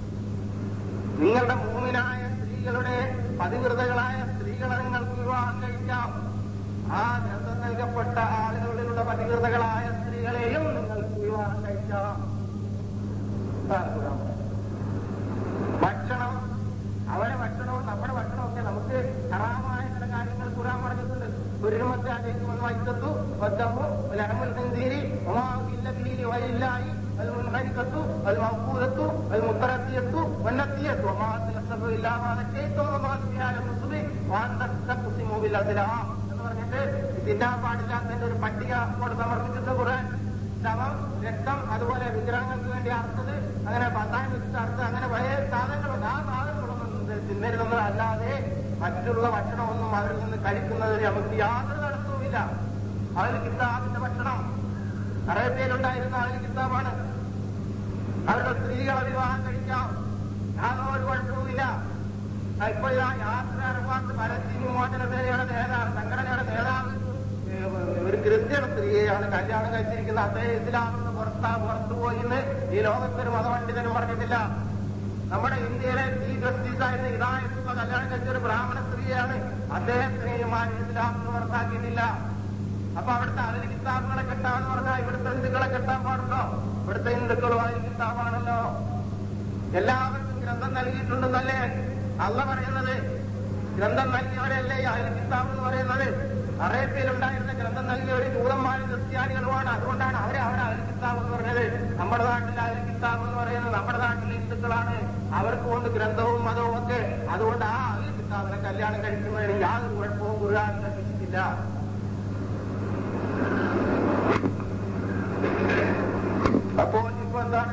നിങ്ങളുടെ മൂമിനായ സ്ത്രീകളുടെ പതിവ്രതകളായ സ്ത്രീകളെ നിങ്ങൾക്ക് വിവാഹം കഴിക്കാം ആ ഗ്രന്ഥം നൽകപ്പെട്ട ആളുകളിലുള്ള പതിവ്രതകളായ സ്ത്രീകളെയും നിങ്ങൾക്ക് വിവാഹം കഴിക്കാം അതാണ് ഖുർആൻ പറയുന്നത്. ഭക്ഷണം അവരെ ഭക്ഷണവും നമ്മുടെ ഭക്ഷണമൊക്കെ നമുക്ക് ഹറാമായ ചില കാര്യങ്ങൾ ഖുറാൻ പറഞ്ഞിട്ടുണ്ട് ഗുരുമത്താലേക്ക് വൈത്തത്തു വദ്ദമു ലഹമുൽ ഖിൻദീരി വമാ ഉഹില്ല ബിഹി വലില്ലാഹി المنغلقة الموقوذة المتردية والنسية وما تلسف إلا ما ذكيتم وما سبح على النصب وأن تقسموا بالأزلام എന്ന് പറഞ്ഞിട്ട് തിന്നാൻ പാടില്ലാത്തതിന്റെ ഒരു പട്ടിക കൊണ്ട് സമർപ്പിച്ചിട്ട് ഖുർആൻ ശവം രക്തം അതുപോലെ വിഗ്രഹങ്ങൾക്ക് വേണ്ടി അറുത്തത് അങ്ങനെ പത്തായം വെച്ചിട്ട് അറുത്ത് അങ്ങനെ പഴയ സാധനങ്ങളുണ്ട് ആ സാധനങ്ങളൊന്നും തിന്നരുതെന്ന് അല്ലാതെ മറ്റുള്ള ഭക്ഷണമൊന്നും അവരിൽ നിന്ന് കഴിക്കുന്നതിന് നമുക്ക് യാതൊരു തടസ്സവുമില്ല അതിൽ കിതാബിന്റെ ഭക്ഷണം അറേബ്യയിലുണ്ടായിരുന്ന അതിൽ കിതാബാണ് അവരുടെ സ്ത്രീകളെ വിവാഹം കഴിക്കാം യാതൊരു കുഴപ്പവുമില്ല ഇപ്പൊ ഇതാ യാത്ര ഇറങ്ങാത്ത പലസ്തീനി മോചന സേനയുടെ നേതാവ് സംഘടനയുടെ നേതാവ് ഏഹ്, ഒരു ക്രിസ്ത്യൻ സ്ത്രീയെയാണ് കല്യാണം കഴിച്ചിരിക്കുന്നത് അദ്ദേഹം ഇസ്ലാമിൽ നിന്ന് പുറത്താ പുറത്തു പോയി എന്ന് ഈ ലോകത്തൊരു മതപണ്ഡിതനും പറഞ്ഞിട്ടില്ല നമ്മുടെ ഇന്ത്യയിലെ ചീഫ് ജസ്റ്റിസ് ആയിരുന്ന ഇതായിട്ടുള്ള കല്യാണം കഴിച്ച ഒരു ബ്രാഹ്മണ സ്ത്രീയാണ് അദ്ദേഹത്തിനെയും ആ ഇസ്ലാമിൽ നിന്ന് പുറത്താക്കിയിട്ടില്ല അപ്പൊ അവിടുത്തെ അതിൽ കിതാബുകളെ കെട്ടാന്ന് പറഞ്ഞാൽ ഇവിടുത്തെ ഹിന്ദുക്കളെ കെട്ടാൻ പാടുണ്ടോ ഇവിടുത്തെ ഹിന്ദുക്കളും അതിൽ കിതാബാണല്ലോ എല്ലാവർക്കും ഗ്രന്ഥം നൽകിയിട്ടുണ്ടെന്നല്ലേ അല്ല പറയുന്നത് ഗ്രന്ഥം നൽകിയവരല്ലേ അതിൽ കിതാബ് എന്ന് പറയുന്നത് അറേബ്യയിലുണ്ടായിരുന്ന ഗ്രന്ഥം നൽകിയവർ ജൂതന്മാരും ക്രിസ്ത്യാനികളുമാണ് അതുകൊണ്ടാണ് അവരെ അവരെ അതിൽ കിതാബ് എന്ന് പറഞ്ഞത് നമ്മുടെ നാട്ടിൽ അതിൽ കിതാബ് എന്ന് പറയുന്നത് നമ്മുടെ നാട്ടിലെ ഹിന്ദുക്കളാണ് അവർക്ക് കൊണ്ട് ഗ്രന്ഥവും മതവും ഒക്കെ അതുകൊണ്ട് ആ അതിൽ കിതാബിനെ കല്യാണം കഴിക്കുന്നതിന് യാതൊരു കുഴപ്പവും കുറുകാൻ കൽപ്പിച്ചിട്ടില്ല അപ്പോൾ ഇപ്പൊ എന്താണ്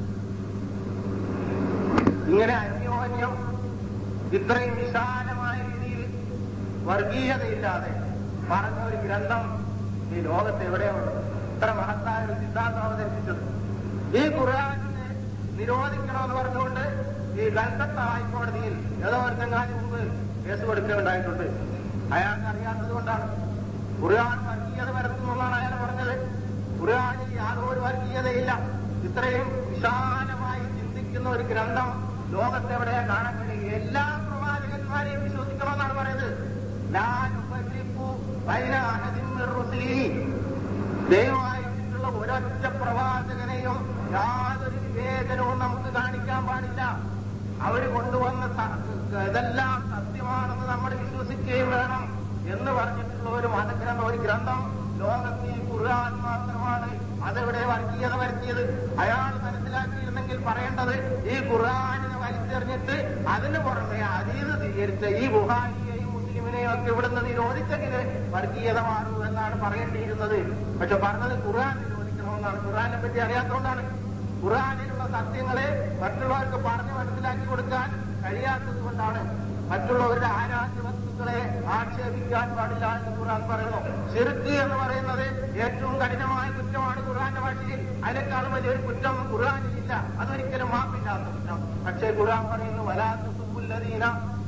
ഇങ്ങനെ അന്യോന്യം ഇത്രയും വിശാലമായ രീതിയിൽ വർഗീയതയില്ലാതെ പറഞ്ഞ ഒരു ഗ്രന്ഥം ഈ ലോകത്ത് എവിടെയുണ്ട് ഇത്ര മഹത്തായ ഒരു സിദ്ധാന്തം അവതരിപ്പിച്ചത് ഈ ഖുർആാനിനെ നിരോധിക്കണമെന്ന് പറഞ്ഞുകൊണ്ട് ഈ കൽക്കത്ത ഹൈക്കോടതിയിൽ ഏതോ ഒരു ചങ്ങാതി മുമ്പ് കേസ് കൊടുക്കുകയുണ്ടായിട്ടുണ്ട് അയാൾക്ക് അറിയാത്തത് കൊണ്ടാണ് ഖുർആൻ വർഗീയത വരുത്തുന്നുള്ളതാണ് അയാൾ പറഞ്ഞത് ഖുർആനിൽ യാതൊരു വർഗീയതയില്ല ഇത്രയും വിശാലമായി ചിന്തിക്കുന്ന ഒരു ഗ്രന്ഥം ലോകത്തെവിടെയാ കാണാൻ കഴിയും എല്ലാ പ്രവാചകന്മാരെയും വിശ്വസിക്കണമെന്നാണ് പറയുന്നത് ലാ നുഫർരിഖു ബൈന അഹദിൻ മിർ റുസുലിഹി. ദൈവമായിട്ടുള്ള ഒരൊറ്റ പ്രവാചകനെയും യാതൊരു വിവേചനവും നമുക്ക് കാണിക്കാൻ പാടില്ല അവര് കൊണ്ടുവന്ന സ- ഇതെല്ലാം സത്യമാണെന്ന് നമ്മൾ വിശ്വസിക്കുകയും വേണം എന്ന് പറഞ്ഞിട്ടുള്ള ഒരു മതഗ്രന്ഥം ഒരു ഗ്രന്ഥം ലോകത്തിൽ ഈ ഖുർആൻ മാത്രമാണ് അതെവിടെ വർഗീയത വരുത്തിയത് അയാൾ മനസ്സിലാക്കിയിരുന്നെങ്കിൽ പറയേണ്ടത് ഈ ഖുർആാനിനെ വലിച്ചെറിഞ്ഞിട്ട് അതിന് പുറമെ അതീത് സ്വീകരിച്ച ഈ ബുഹാരിയെയും മുസ്ലിമിനെയും ഒക്കെ ഇവിടുന്ന് നിരോധിച്ചെങ്കിൽ വർഗീയത മാറൂ എന്നാണ് പറയേണ്ടിയിരുന്നത് പക്ഷെ പറഞ്ഞത് ഖുർആൻ നിരോധിക്കണമെന്നാണ് ഖുർആനെ പറ്റി അറിയാത്തതുകൊണ്ടാണ് ഖുർആനിലുള്ള സത്യങ്ങളെ മറ്റുള്ളവർക്ക് പറഞ്ഞു മനസ്സിലാക്കി കൊടുക്കാൻ കഴിയാത്തത് കൊണ്ടാണ് മറ്റുള്ളവരുടെ ആരാധ്യ വസ്തുക്കളെ ആക്ഷേപിക്കാൻ പാടില്ല എന്ന് ഖുർആൻ പറയുന്നു ശിർക്ക് എന്ന് പറയുന്നത് ഏറ്റവും കഠിനമായ കുറ്റമാണ് ഖുർആന്റെ ഭാഷയിൽ അതിനേക്കാളും വലിയൊരു കുറ്റം ഖുർആനിലില്ല അതൊരിക്കലും മാപ്പില്ലാത്ത കുറ്റം പക്ഷേ ഖുർആൻ പറയുന്നു വലാത്ത സുബുല്ലദീന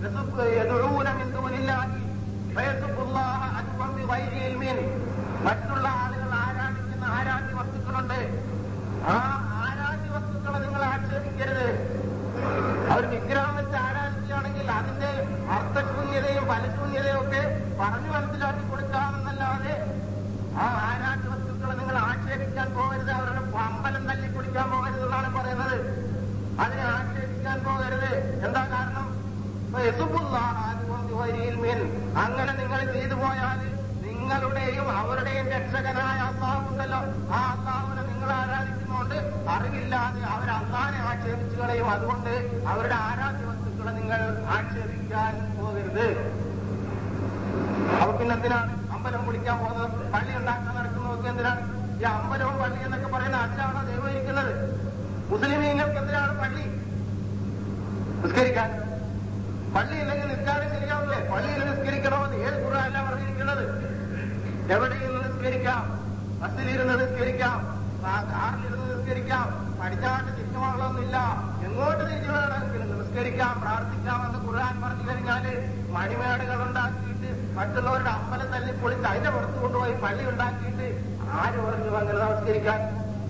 മറ്റുള്ള ആളുകൾ ആരാധിക്കുന്ന ആരാധ്യ വസ്തുക്കളുണ്ട് ആ ആരാധ്യ വസ്തുക്കളെ നിങ്ങൾ ആക്ഷേപിക്കരുത് അവർ വിഗ്രഹം വെച്ച് ആരാധിക്കുകയാണെങ്കിൽ അതിന്റെ അർത്ഥശൂന്യതയും ഫലശൂന്യതയും ഒക്കെ പറഞ്ഞു മനസ്സിലാക്കി കൊടുക്കാമെന്നല്ലാതെ ആ ആരാധ്യ വസ്തുക്കളെ നിങ്ങൾ ആക്ഷേപിക്കാൻ പോകരുത് അവരുടെ അമ്പലം തല്ലി കുടിക്കാൻ പോകരുത് എന്നാണ് പറയുന്നത് അതിനെ ആക്ഷേപിക്കാൻ പോകരുത് എന്താ കാരണം ഇപ്പൊ യസുബുല്ലാഹ ആദിവം ബിഗൈരിൽ മിൻ. അങ്ങനെ നിങ്ങൾ ചെയ്തു പോയാൽ നിങ്ങളുടെയും അവരുടെയും രക്ഷകനായ അള്ളാഹുണ്ടല്ലോ ആ അള്ളാഹുവിനെ നിങ്ങൾ ആരാധിക്കുന്നതുകൊണ്ട് അറിവില്ലാതെ അവർ അള്ളാഹിനെ ആക്ഷേപിച്ചു കളയും അതുകൊണ്ട് അവരുടെ ആരാധ്യ വസ്തുക്കളെ നിങ്ങൾ ആക്ഷേപിക്കാൻ പോകരുത് അപ്പൊ പിന്നെ എന്തിനാണ് അമ്പലം പൊളിക്കാൻ പോകുന്നത് പള്ളി ഉണ്ടാക്കാൻ നടക്കുന്നതൊക്കെ എന്തിനാണ് ഈ അമ്പലവും പള്ളി എന്നൊക്കെ പറയുന്ന അതിലാണോ ദൈവം ഇരിക്കുന്നത് മുസ്ലിമീങ്ങൾക്ക് എന്തിനാണ് പള്ളി നിസ്കരിക്കാൻ പള്ളി ഇല്ലെങ്കിൽ നിസ്കാരം ശരിയാവില്ലേ പള്ളിയിൽ നിസ്കരിക്കണമെന്ന് ഏത് ഖുർആനല്ല പറഞ്ഞിരിക്കുന്നത് എവിടെയിരുന്ന് നിസ്കരിക്കാം ബസ്സിലിരുന്ന് നിസ്കരിക്കാം ആ കാറിലിരുന്ന് നിസ്കരിക്കാം പഠിച്ചാട്ട് തിരിച്ചുമാകളൊന്നുമില്ല എങ്ങോട്ട് തിരിച്ചു വേണമെങ്കിലും നിസ്കരിക്കാം പ്രാർത്ഥിക്കാം എന്ന് ഖുർആൻ പറഞ്ഞു കഴിഞ്ഞാല് മണിമേടകൾ ഉണ്ടാക്കിയിട്ട് മറ്റുള്ളവരുടെ അമ്പലം തല്ലി പൊളിച്ച് അതിന്റെ പുറത്ത് കൊണ്ടുപോയി പള്ളി ഉണ്ടാക്കിയിട്ട് ആര് പറഞ്ഞു അങ്ങനെ നമസ്കരിക്കാൻ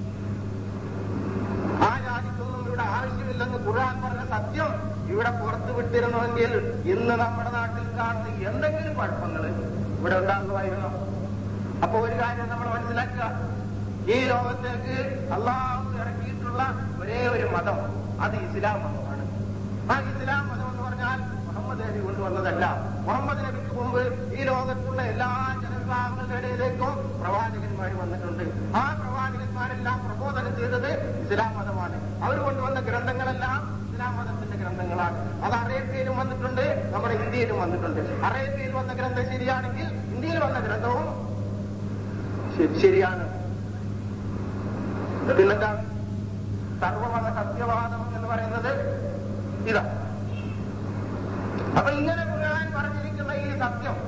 ആ ജാതിക്കൊന്നും ഇവിടെ ആവശ്യമില്ലെന്ന് ഖുർആൻ പറഞ്ഞ സത്യം ഇവിടെ പുറത്തു വിട്ടിരുന്നുവെങ്കിൽ ഇന്ന് നമ്മുടെ നാട്ടിൽ കാണുന്ന എന്തെങ്കിലും കുഴപ്പങ്ങൾ ഇവിടെ ഉണ്ടാകുമായിരുന്നു അപ്പൊ ഒരു കാര്യം നമ്മൾ മനസ്സിലാക്കുക ഈ ലോകത്തേക്ക് അള്ളാഹു ഇറക്കിയിട്ടുള്ള ഒരേ ഒരു മതം അത് ഇസ്ലാം മതമാണ് ആ ഇസ്ലാം മതം എന്ന് പറഞ്ഞാൽ മുഹമ്മദ് നബി കൊണ്ടുവന്നതല്ല മുഹമ്മദ് നബിക്ക് മുമ്പ് ഈ ലോകത്തുള്ള എല്ലാ ജനവിഭാഗങ്ങളുടെ ഇടയിലേക്കും പ്രവാചകന്മാർ വന്നിട്ടുണ്ട് ആ പ്രവാചകന്മാരെല്ലാം പ്രബോധനം ചെയ്തത് ഇസ്ലാം മതമാണ് അവർ കൊണ്ടുവന്ന ഗ്രന്ഥങ്ങളെല്ലാം ഇസ്ലാം മതത്തിന്റെ ഗ്രന്ഥങ്ങളാണ് അത് അറേബ്യയിലും വന്നിട്ടുണ്ട് നമ്മുടെ ഇന്ത്യയിലും വന്നിട്ടുണ്ട് അറേബ്യയിൽ വന്ന ഗ്രന്ഥം ശരിയാണെങ്കിൽ ഇന്ത്യയിൽ വന്ന ഗ്രന്ഥവും ശ- ശരിയാണ് പിന്നെന്താണ് സർവമത സത്യവാദം എന്ന് പറയുന്നത് ഇതാ അപ്പൊ ഇങ്ങനെ ഖുർആൻ പറഞ്ഞിരിക്കുന്ന ഈ സത്യം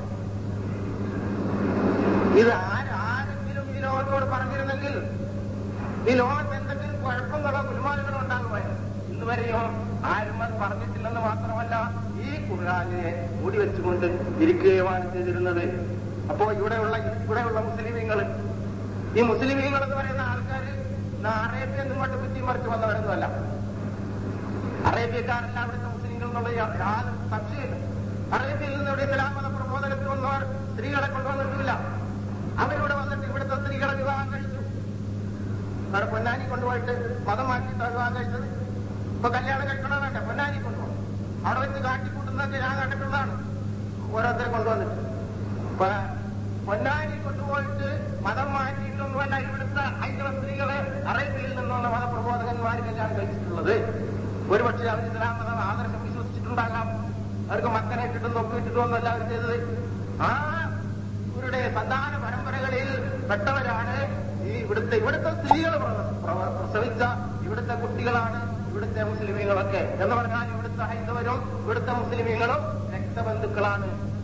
ഇത് ആര് ആരെങ്കിലും ഈ ലോകത്തോട് പറഞ്ഞിരുന്നെങ്കിൽ ഈ ലോകത്ത് എന്തെങ്കിലും കുഴപ്പങ്ങളോ ഗുരുമാനുകളോ ഉണ്ടാകുമായിരുന്നു ഇന്ന് വരെയോ ആരും അത് പറഞ്ഞിട്ടില്ലെന്ന് മാത്രമല്ല ഈ ഖുർആാനിനെ മൂടി വെച്ചുകൊണ്ട് ഇരിക്കുകയുമാണ് ചെയ്തിരുന്നത് അപ്പോ ഇവിടെയുള്ള ഇവിടെയുള്ള മുസ്ലിമീങ്ങൾ ഈ മുസ്ലിമീങ്ങൾ എന്ന് പറയുന്ന ആൾക്കാർ അറേബ്യ നിങ്ങോട്ട് കുറ്റി മറിച്ച് വന്നവരൊന്നുമല്ല അറേബ്യക്കാരെല്ലാം അവിടുത്തെ മുസ്ലിങ്ങൾ എന്നുള്ള യാ- യാതൊരു സംശയമില്ല അറേബ്യയിൽ നിന്ന് ഇവിടെ ഇസ്ലാം മത പ്രബോധനത്തിൽ വന്നവർ സ്ത്രീകളെ കൊണ്ടുവന്നിട്ടില്ല അവരിവിടെ വന്നിട്ട് ഇവിടുത്തെ സ്ത്രീകളെ വിവാഹം കഴിച്ചു അവിടെ പൊന്നാനി കൊണ്ടുപോയിട്ട് മതം മാറ്റിയിട്ടാണ് വിവാഹം കഴിച്ചത് ഇപ്പൊ കല്യാണം കഴിക്കണോ വേണ്ട പൊന്നാനി കൊണ്ടുപോകും അവിടെ വെച്ച് കാട്ടിക്കൂട്ടുന്നതൊക്കെ ഞാൻ കണ്ടിട്ടുള്ളതാണ് ഓരോരുത്തരെ കൊണ്ടുവന്നിട്ട് ഇപ്പൊ പൊന്നാനി കൊണ്ടുപോയിട്ട് മതം മാറ്റിയിട്ടൊന്നുമല്ല ഇവിടുത്തെ ഹൈന്ദവ സ്ത്രീകളെ അറേബ്യയിൽ നിന്നുള്ള മതപ്രബോധകന്മാർ കല്യാണം കഴിച്ചിട്ടുള്ളത് ഒരുപക്ഷെ അവർ ഇസ്ലാം മതം ആദർശം വിശ്വസിച്ചിട്ടുണ്ടാകാം അവർക്ക് മക്കനെ ഇട്ടിട്ടും നോക്കിയിട്ടിട്ടും ഒന്നല്ല അവർ ചെയ്തത് ആ ഇവരുടെ സന്താന പരമ്പരകളിൽ പെട്ടവരാണ് ഈ ഇവിടുത്തെ ഇവിടുത്തെ സ്ത്രീകൾ പ്രവ- പ്രവ- പ്രസവിച്ച ഇവിടുത്തെ കുട്ടികളാണ് ഇവിടുത്തെ മുസ്ലിമീങ്ങളൊക്കെ എന്ന് പറഞ്ഞാൽ ഇവിടുത്തെ ഹൈന്ദവരും ഇവിടുത്തെ മുസ്ലിമീങ്ങളും രക്തബന്ധുക്കളാണ്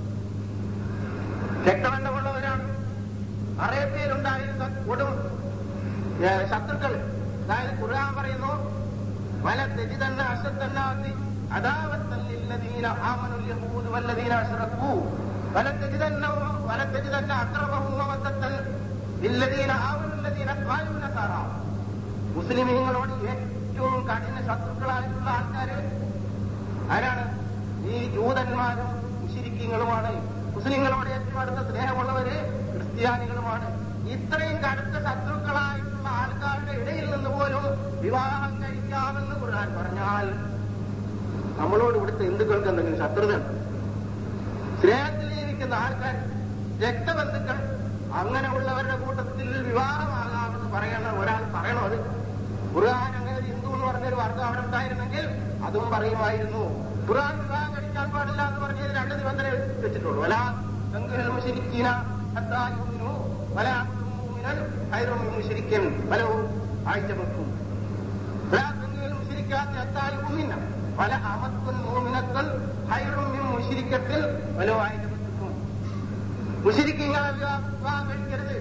രക്തബന്ധമുള്ളവരാണ് അറേബ്യയിലുണ്ടായിരുന്ന കൊടും ഏ, ശത്രുക്കൾ അതായത് ഖുർആൻ പറയുന്നു വല തെജിതന്ന അശത്തന്നാത്തി അദാവത്തല്ലില്ലദീന ആമനുൽ യഹൂദ് വല്ലദീന അശ്റക്കൂ വല തെജിതന്ന വല തെജിതന്ന അക്രമഹും മവദ്ദത്തൻ ലില്ലദീന ആമനുല്ലദീന ഖാലൂ നസാറ മുസ്ലിമീങ്ങളോട് ഏറ്റവും കഠിന ശത്രുക്കളായിട്ടുള്ള ആൾക്കാര് ആരാണ് ഈ ജൂതന്മാരും മുഷിരിക്കങ്ങളുമാണ് മുസ്ലിങ്ങളോട് ഏറ്റവും അടുത്ത സ്നേഹമുള്ളവര് ക്രിസ്ത്യാനികളുമാണ് ഇത്രയും കടുത്ത ശത്രുക്കളായിട്ടുള്ള ആൾക്കാരുടെ ഇടയിൽ നിന്ന് പോലും വിവാഹം കഴിക്കാമെന്ന് ഖുർആൻ പറഞ്ഞാൽ നമ്മളോട് ഇവിടുത്തെ ഹിന്ദുക്കൾക്ക് എന്തെങ്കിലും ശത്രുത ഉണ്ടോ? സ്നേഹത്തിൽ ജീവിക്കുന്ന ആൾക്കാർ രക്തബന്ധുക്കൾ അങ്ങനെയുള്ളവരുടെ കൂട്ടത്തിൽ വിവാഹമാകാമെന്ന് പറയണ ഒരാൾ പറയണോ അത് ഖുർആൻ അങ്ങനെ ഒരു ഹിന്ദു എന്ന് പറഞ്ഞൊരു വർഗം അവിടെ ഉണ്ടായിരുന്നെങ്കിൽ അതും പറയുമായിരുന്നു ഖുർആൻ വിവാഹം കഴിക്കാൻ പാടില്ല എന്ന് പറഞ്ഞത് രണ്ട് നിബന്ധന വെച്ചിട്ടുള്ളൂ വല ഗംഗൽ മുശരിക്കീന ഹത്തായുമിനു വല മുഅ്മിനൻ ഖൈറും മിൻ മുശരിക്കൻ വലഹു ആഴ്ചവെക്കും വല ഗംഗൽ മുശരിക്കാത്ത ഹത്തായുമിന വല അമത്തുൻ മുഅ്മിനത്തുൻ ഖൈറും മിൻ മുശരിക്കത്തിൽ വലഹു ആഴ്ചവെക്കും മുശരിക്കങ്ങളെ വിവാഹം കഴിക്കരുത്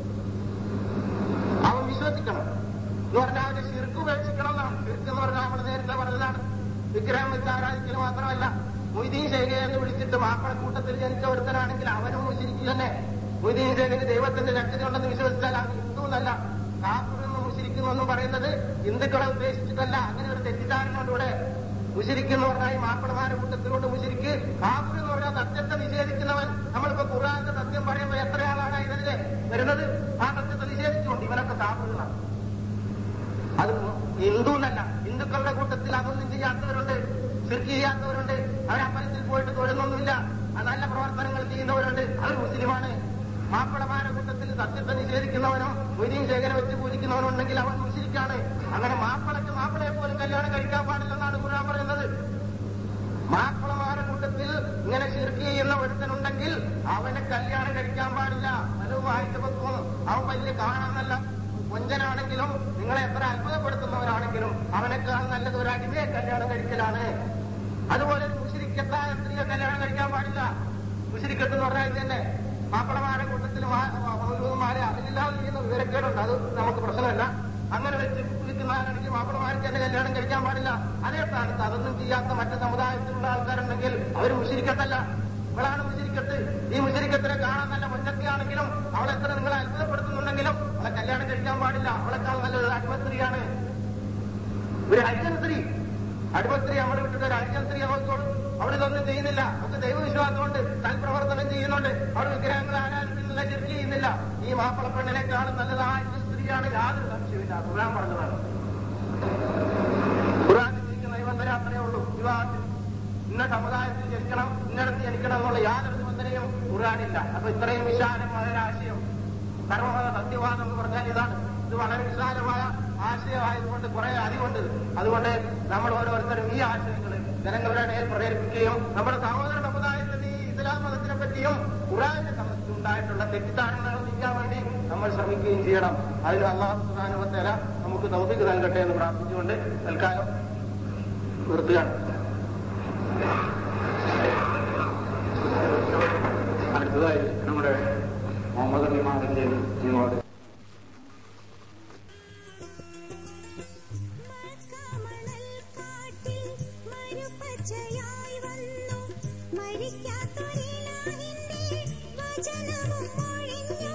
അവൻ വിശ്വസിക്കണം എന്ന് പറഞ്ഞാൽ അവന്റെ ശിർക്ക് ഉപേക്ഷിക്കണം എന്നാണ് ശിർക്ക് എന്ന് പറഞ്ഞാൽ നമ്മൾ നേരത്തെ പറഞ്ഞതാണ് വിഗ്രഹം വെച്ച് ആരാധിക്കൽ മാത്രമല്ല മൊയ്തീൻ ശേഖ എന്ന് വിളിച്ചിട്ട് മാപ്പിളക്കൂട്ടത്തിൽ ജനിച്ച ഒരുത്തനാണെങ്കിൽ അവനും മുശിരിക്ക് തന്നെ മൊയ്തീൻ ശേഖന് ദൈവത്തിന്റെ ശക്തി ഉണ്ടെന്ന് വിശ്വസിച്ചാൽ അവൻ ഹിന്ദു എന്നല്ല കാപ്പുറെന്ന് മുശിരിക്കുന്നു എന്ന് പറയുന്നത് ഹിന്ദുക്കളെ ഉദ്ദേശിച്ചിട്ടല്ല അങ്ങനെ ഒരു തെറ്റിദ്ധാരണ ഇവിടെ മുശിരിക്ക് എന്ന് പറഞ്ഞാൽ ഈ മാപ്പിളമാരുടെ കൂട്ടത്തിലോട്ട് മുശിരിക്ക് കാപ്പുർ എന്ന് പറഞ്ഞാൽ സത്യത്തെ നിഷേധിക്കുന്നവൻ നമ്മളിപ്പോ ഖുർആന്റെ സത്യം പറയുമ്പോൾ എത്ര ആളാണ് ഇതിലെ വരുന്നത് ആ സത്യത്തെ നിഷേധിച്ചുകൊണ്ട് ഇവനൊക്കെ കാപ്പുകളാണ് അത് ഹിന്ദു എന്നല്ല ഹിന്ദുക്കളുടെ കൂട്ടത്തിൽ അതൊന്നും ചെയ്യാത്തവരുണ്ട് ശിർക്ക് ചെയ്യാത്തവരുണ്ട് അവർ അമ്പലത്തിൽ പോയിട്ട് തൊഴുന്നൊന്നുമില്ല ആ നല്ല പ്രവർത്തനങ്ങൾ ചെയ്യുന്നവരുണ്ട് അവർ മുസ്ലിമാണ് മാപ്പിളമാരുടെ കൂട്ടത്തിൽ സത്യത്തെ നിഷേധിക്കുന്നവനോ മൊയ്തീൻ ശേഖരം വെച്ച് പൂജിക്കുന്നവനുണ്ടെങ്കിൽ അവൻ മുസ്ലിക്കാണ് അങ്ങനെ മാപ്പിളക്ക് മാപ്പിളയെ പോലും കല്യാണം കഴിക്കാൻ പാടില്ലെന്നാണ് ഖുർആൻ പറയുന്നത് മാപ്പിളമാരുടെ കൂട്ടത്തിൽ ഇങ്ങനെ ശിർക്ക് ചെയ്യുന്ന ഒരുത്തനുണ്ടെങ്കിൽ അവനെ കല്യാണം കഴിക്കാൻ പാടില്ല വലുവായിട്ട് വെക്കും അവൻ വലിയ കാണാനല്ല കൊഞ്ചനാണെങ്കിലും നിങ്ങളെ എത്ര അത്ഭുതപ്പെടുത്തുന്നവരാണെങ്കിലും അവനേക്കാൾ നല്ലത് ഒരു അടിമയെ കല്യാണം കഴിക്കലാണ് അതുപോലെ മുഷിരിക്കത്തായ സ്ത്രീയെ കല്യാണം കഴിക്കാൻ പാടില്ല മുഷിരിക്കത്ത് എന്ന് പറഞ്ഞാൽ ഇത് തന്നെ മാപ്പിളമാരുടെ കൂട്ടത്തിൽ മൗലൂമാരെ അറിയില്ലാതെ ചെയ്യുന്ന വിവരക്കേടുണ്ട് അത് നമുക്ക് പ്രശ്നമല്ല അങ്ങനെ വെച്ച് വിളിക്കുന്നവരാണെങ്കിൽ മാപ്പിളമാർക്ക് തന്നെ കല്യാണം കഴിക്കാൻ പാടില്ല അതേ സ്ഥാനത്ത് അതൊന്നും ചെയ്യാത്ത മറ്റ് സമുദായത്തിലുള്ള ആൾക്കാരുണ്ടെങ്കിൽ അവർ മുഷിരിക്കത്തല്ല ഇവളാണ് മുഷിരിക്കത്ത് ഈ മുഷിരിക്കത്തിനെ കാണാൻ നല്ല മുന്നൊക്കെയാണെങ്കിലും അവളെ എത്ര നിങ്ങളെ അത്ഭുതപ്പെടുത്തുന്നുണ്ടെങ്കിലും അവളെ കല്യാണം കഴിക്കാൻ പാടില്ല അവളെക്കാൾ നല്ലത് അടിമസ്ത്രീയാണ് ഒരു ഹരിജൻ സ്ത്രീ അടിമസ്ത്രീ നമ്മൾ വിട്ടിട്ട് ഒരു ഹരിജൻ സ്ത്രീയെ നോക്കിക്കോളും അവിടെ ഇതൊന്നും ചെയ്യുന്നില്ല അവർക്ക് ദൈവവിശ്വാസമുണ്ട് തൽപ്രവർത്തനം ചെയ്യുന്നുണ്ട് അവർ വിഗ്രഹങ്ങൾ ആരാധിക്കുന്നില്ല ചെറുക്കി ചെയ്യുന്നില്ല ഈ മാപ്പിള പെണ്ണിനെക്കാളും നല്ലത് ആ ഹരിജൻ സ്ത്രീയാണ് യാതൊരു സംശയമില്ല ഖുർആൻ പറഞ്ഞതാണ് ഖുർആൻ ജീവിക്കുന്ന നിബന്ധന അത്രയേ ഉള്ളൂ വിവാഹത്തിൽ ഇന്ന സമുദായത്തിൽ ജനിക്കണം ഇന്നടത്ത് ജനിക്കണം എന്നുള്ള യാതൊരു നിബന്ധനയും ഖുർആനില്ല അപ്പൊ ഇത്രയും വിശാലമായ ഒരു ആശയം സർവമത സത്യവാദം എന്ന് പറഞ്ഞാൽ ഇതാണ് ഇത് വളരെ വിശാലമായ ആശയമായതുകൊണ്ട് കുറെ അറിവുണ്ട് അതുകൊണ്ട് നമ്മൾ ഓരോരുത്തരും ഈ ആശയങ്ങൾ ജനങ്ങളുടെ ഇടയിൽ പ്രചരിപ്പിക്കുകയും നമ്മുടെ സഹോദര സമുദായത്തിൽ ഈ ഇസ്ലാം മതത്തിനെ പറ്റിയും ഖുറാനെ സംബന്ധിച്ച് ഉണ്ടായിട്ടുള്ള തെറ്റിദ്ധാരണകൾ നീക്കാൻ വേണ്ടി നമ്മൾ ശ്രമിക്കുകയും ചെയ്യണം അതിന് അള്ളാഹു സുധാനുവത്തേല നമുക്ക് തൗഫിക്ക് നൽകട്ടെ എന്ന് പ്രാർത്ഥിച്ചുകൊണ്ട് തൽക്കാലം നിർത്തുകയാണ് അടുത്തതായി നമ്മുടെ മുഹമ്മദ് അലിമാറിന്റെ നിങ്ങളോട് കമണൽ കാട്ടിൽ മരുപ്പച്ചയായി വന്നു മരിക്കാത്തൊരിലാഹിന്റെ വചനവും മൊഴിഞ്ഞു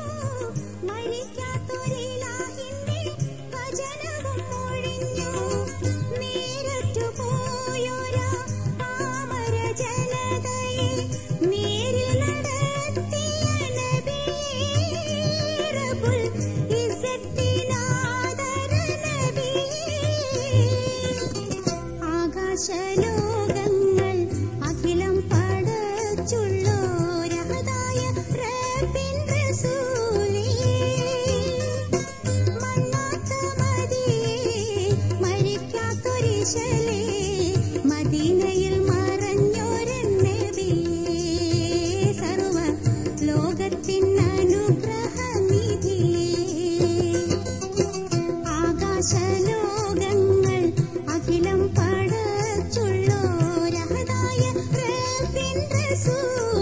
മരിക്കാത്തൊരിലാഹിന്റെ വചനവും മൊഴിഞ്ഞു നേരിട്ടു പോയൊരാ പാമര ജനതയെ നേരിൽ നടത്തിയ നബിയേ റബ്ബുൽ ഇസ്സത്തിനാദര നബിയേ ആകാശലോകങ്ങൾ അഖിലം പടച്ചുള്ളോരഹദായ റബ്ബിൻ റസൂലേ മണ്ണാത്ത മതിയേ മരിക്കാത്തൊരിശലേ മദീനയിൽ മറഞ്ഞൊരൻ നബിയേ സർവ ലോകത്തിൻ അനുഗ്രഹനിധിയേ ആകാശലോകങ്ങൾ അഖിലം പടച്ചുള്ളോരഹദായ റബ്ബിൻ റസൂലേ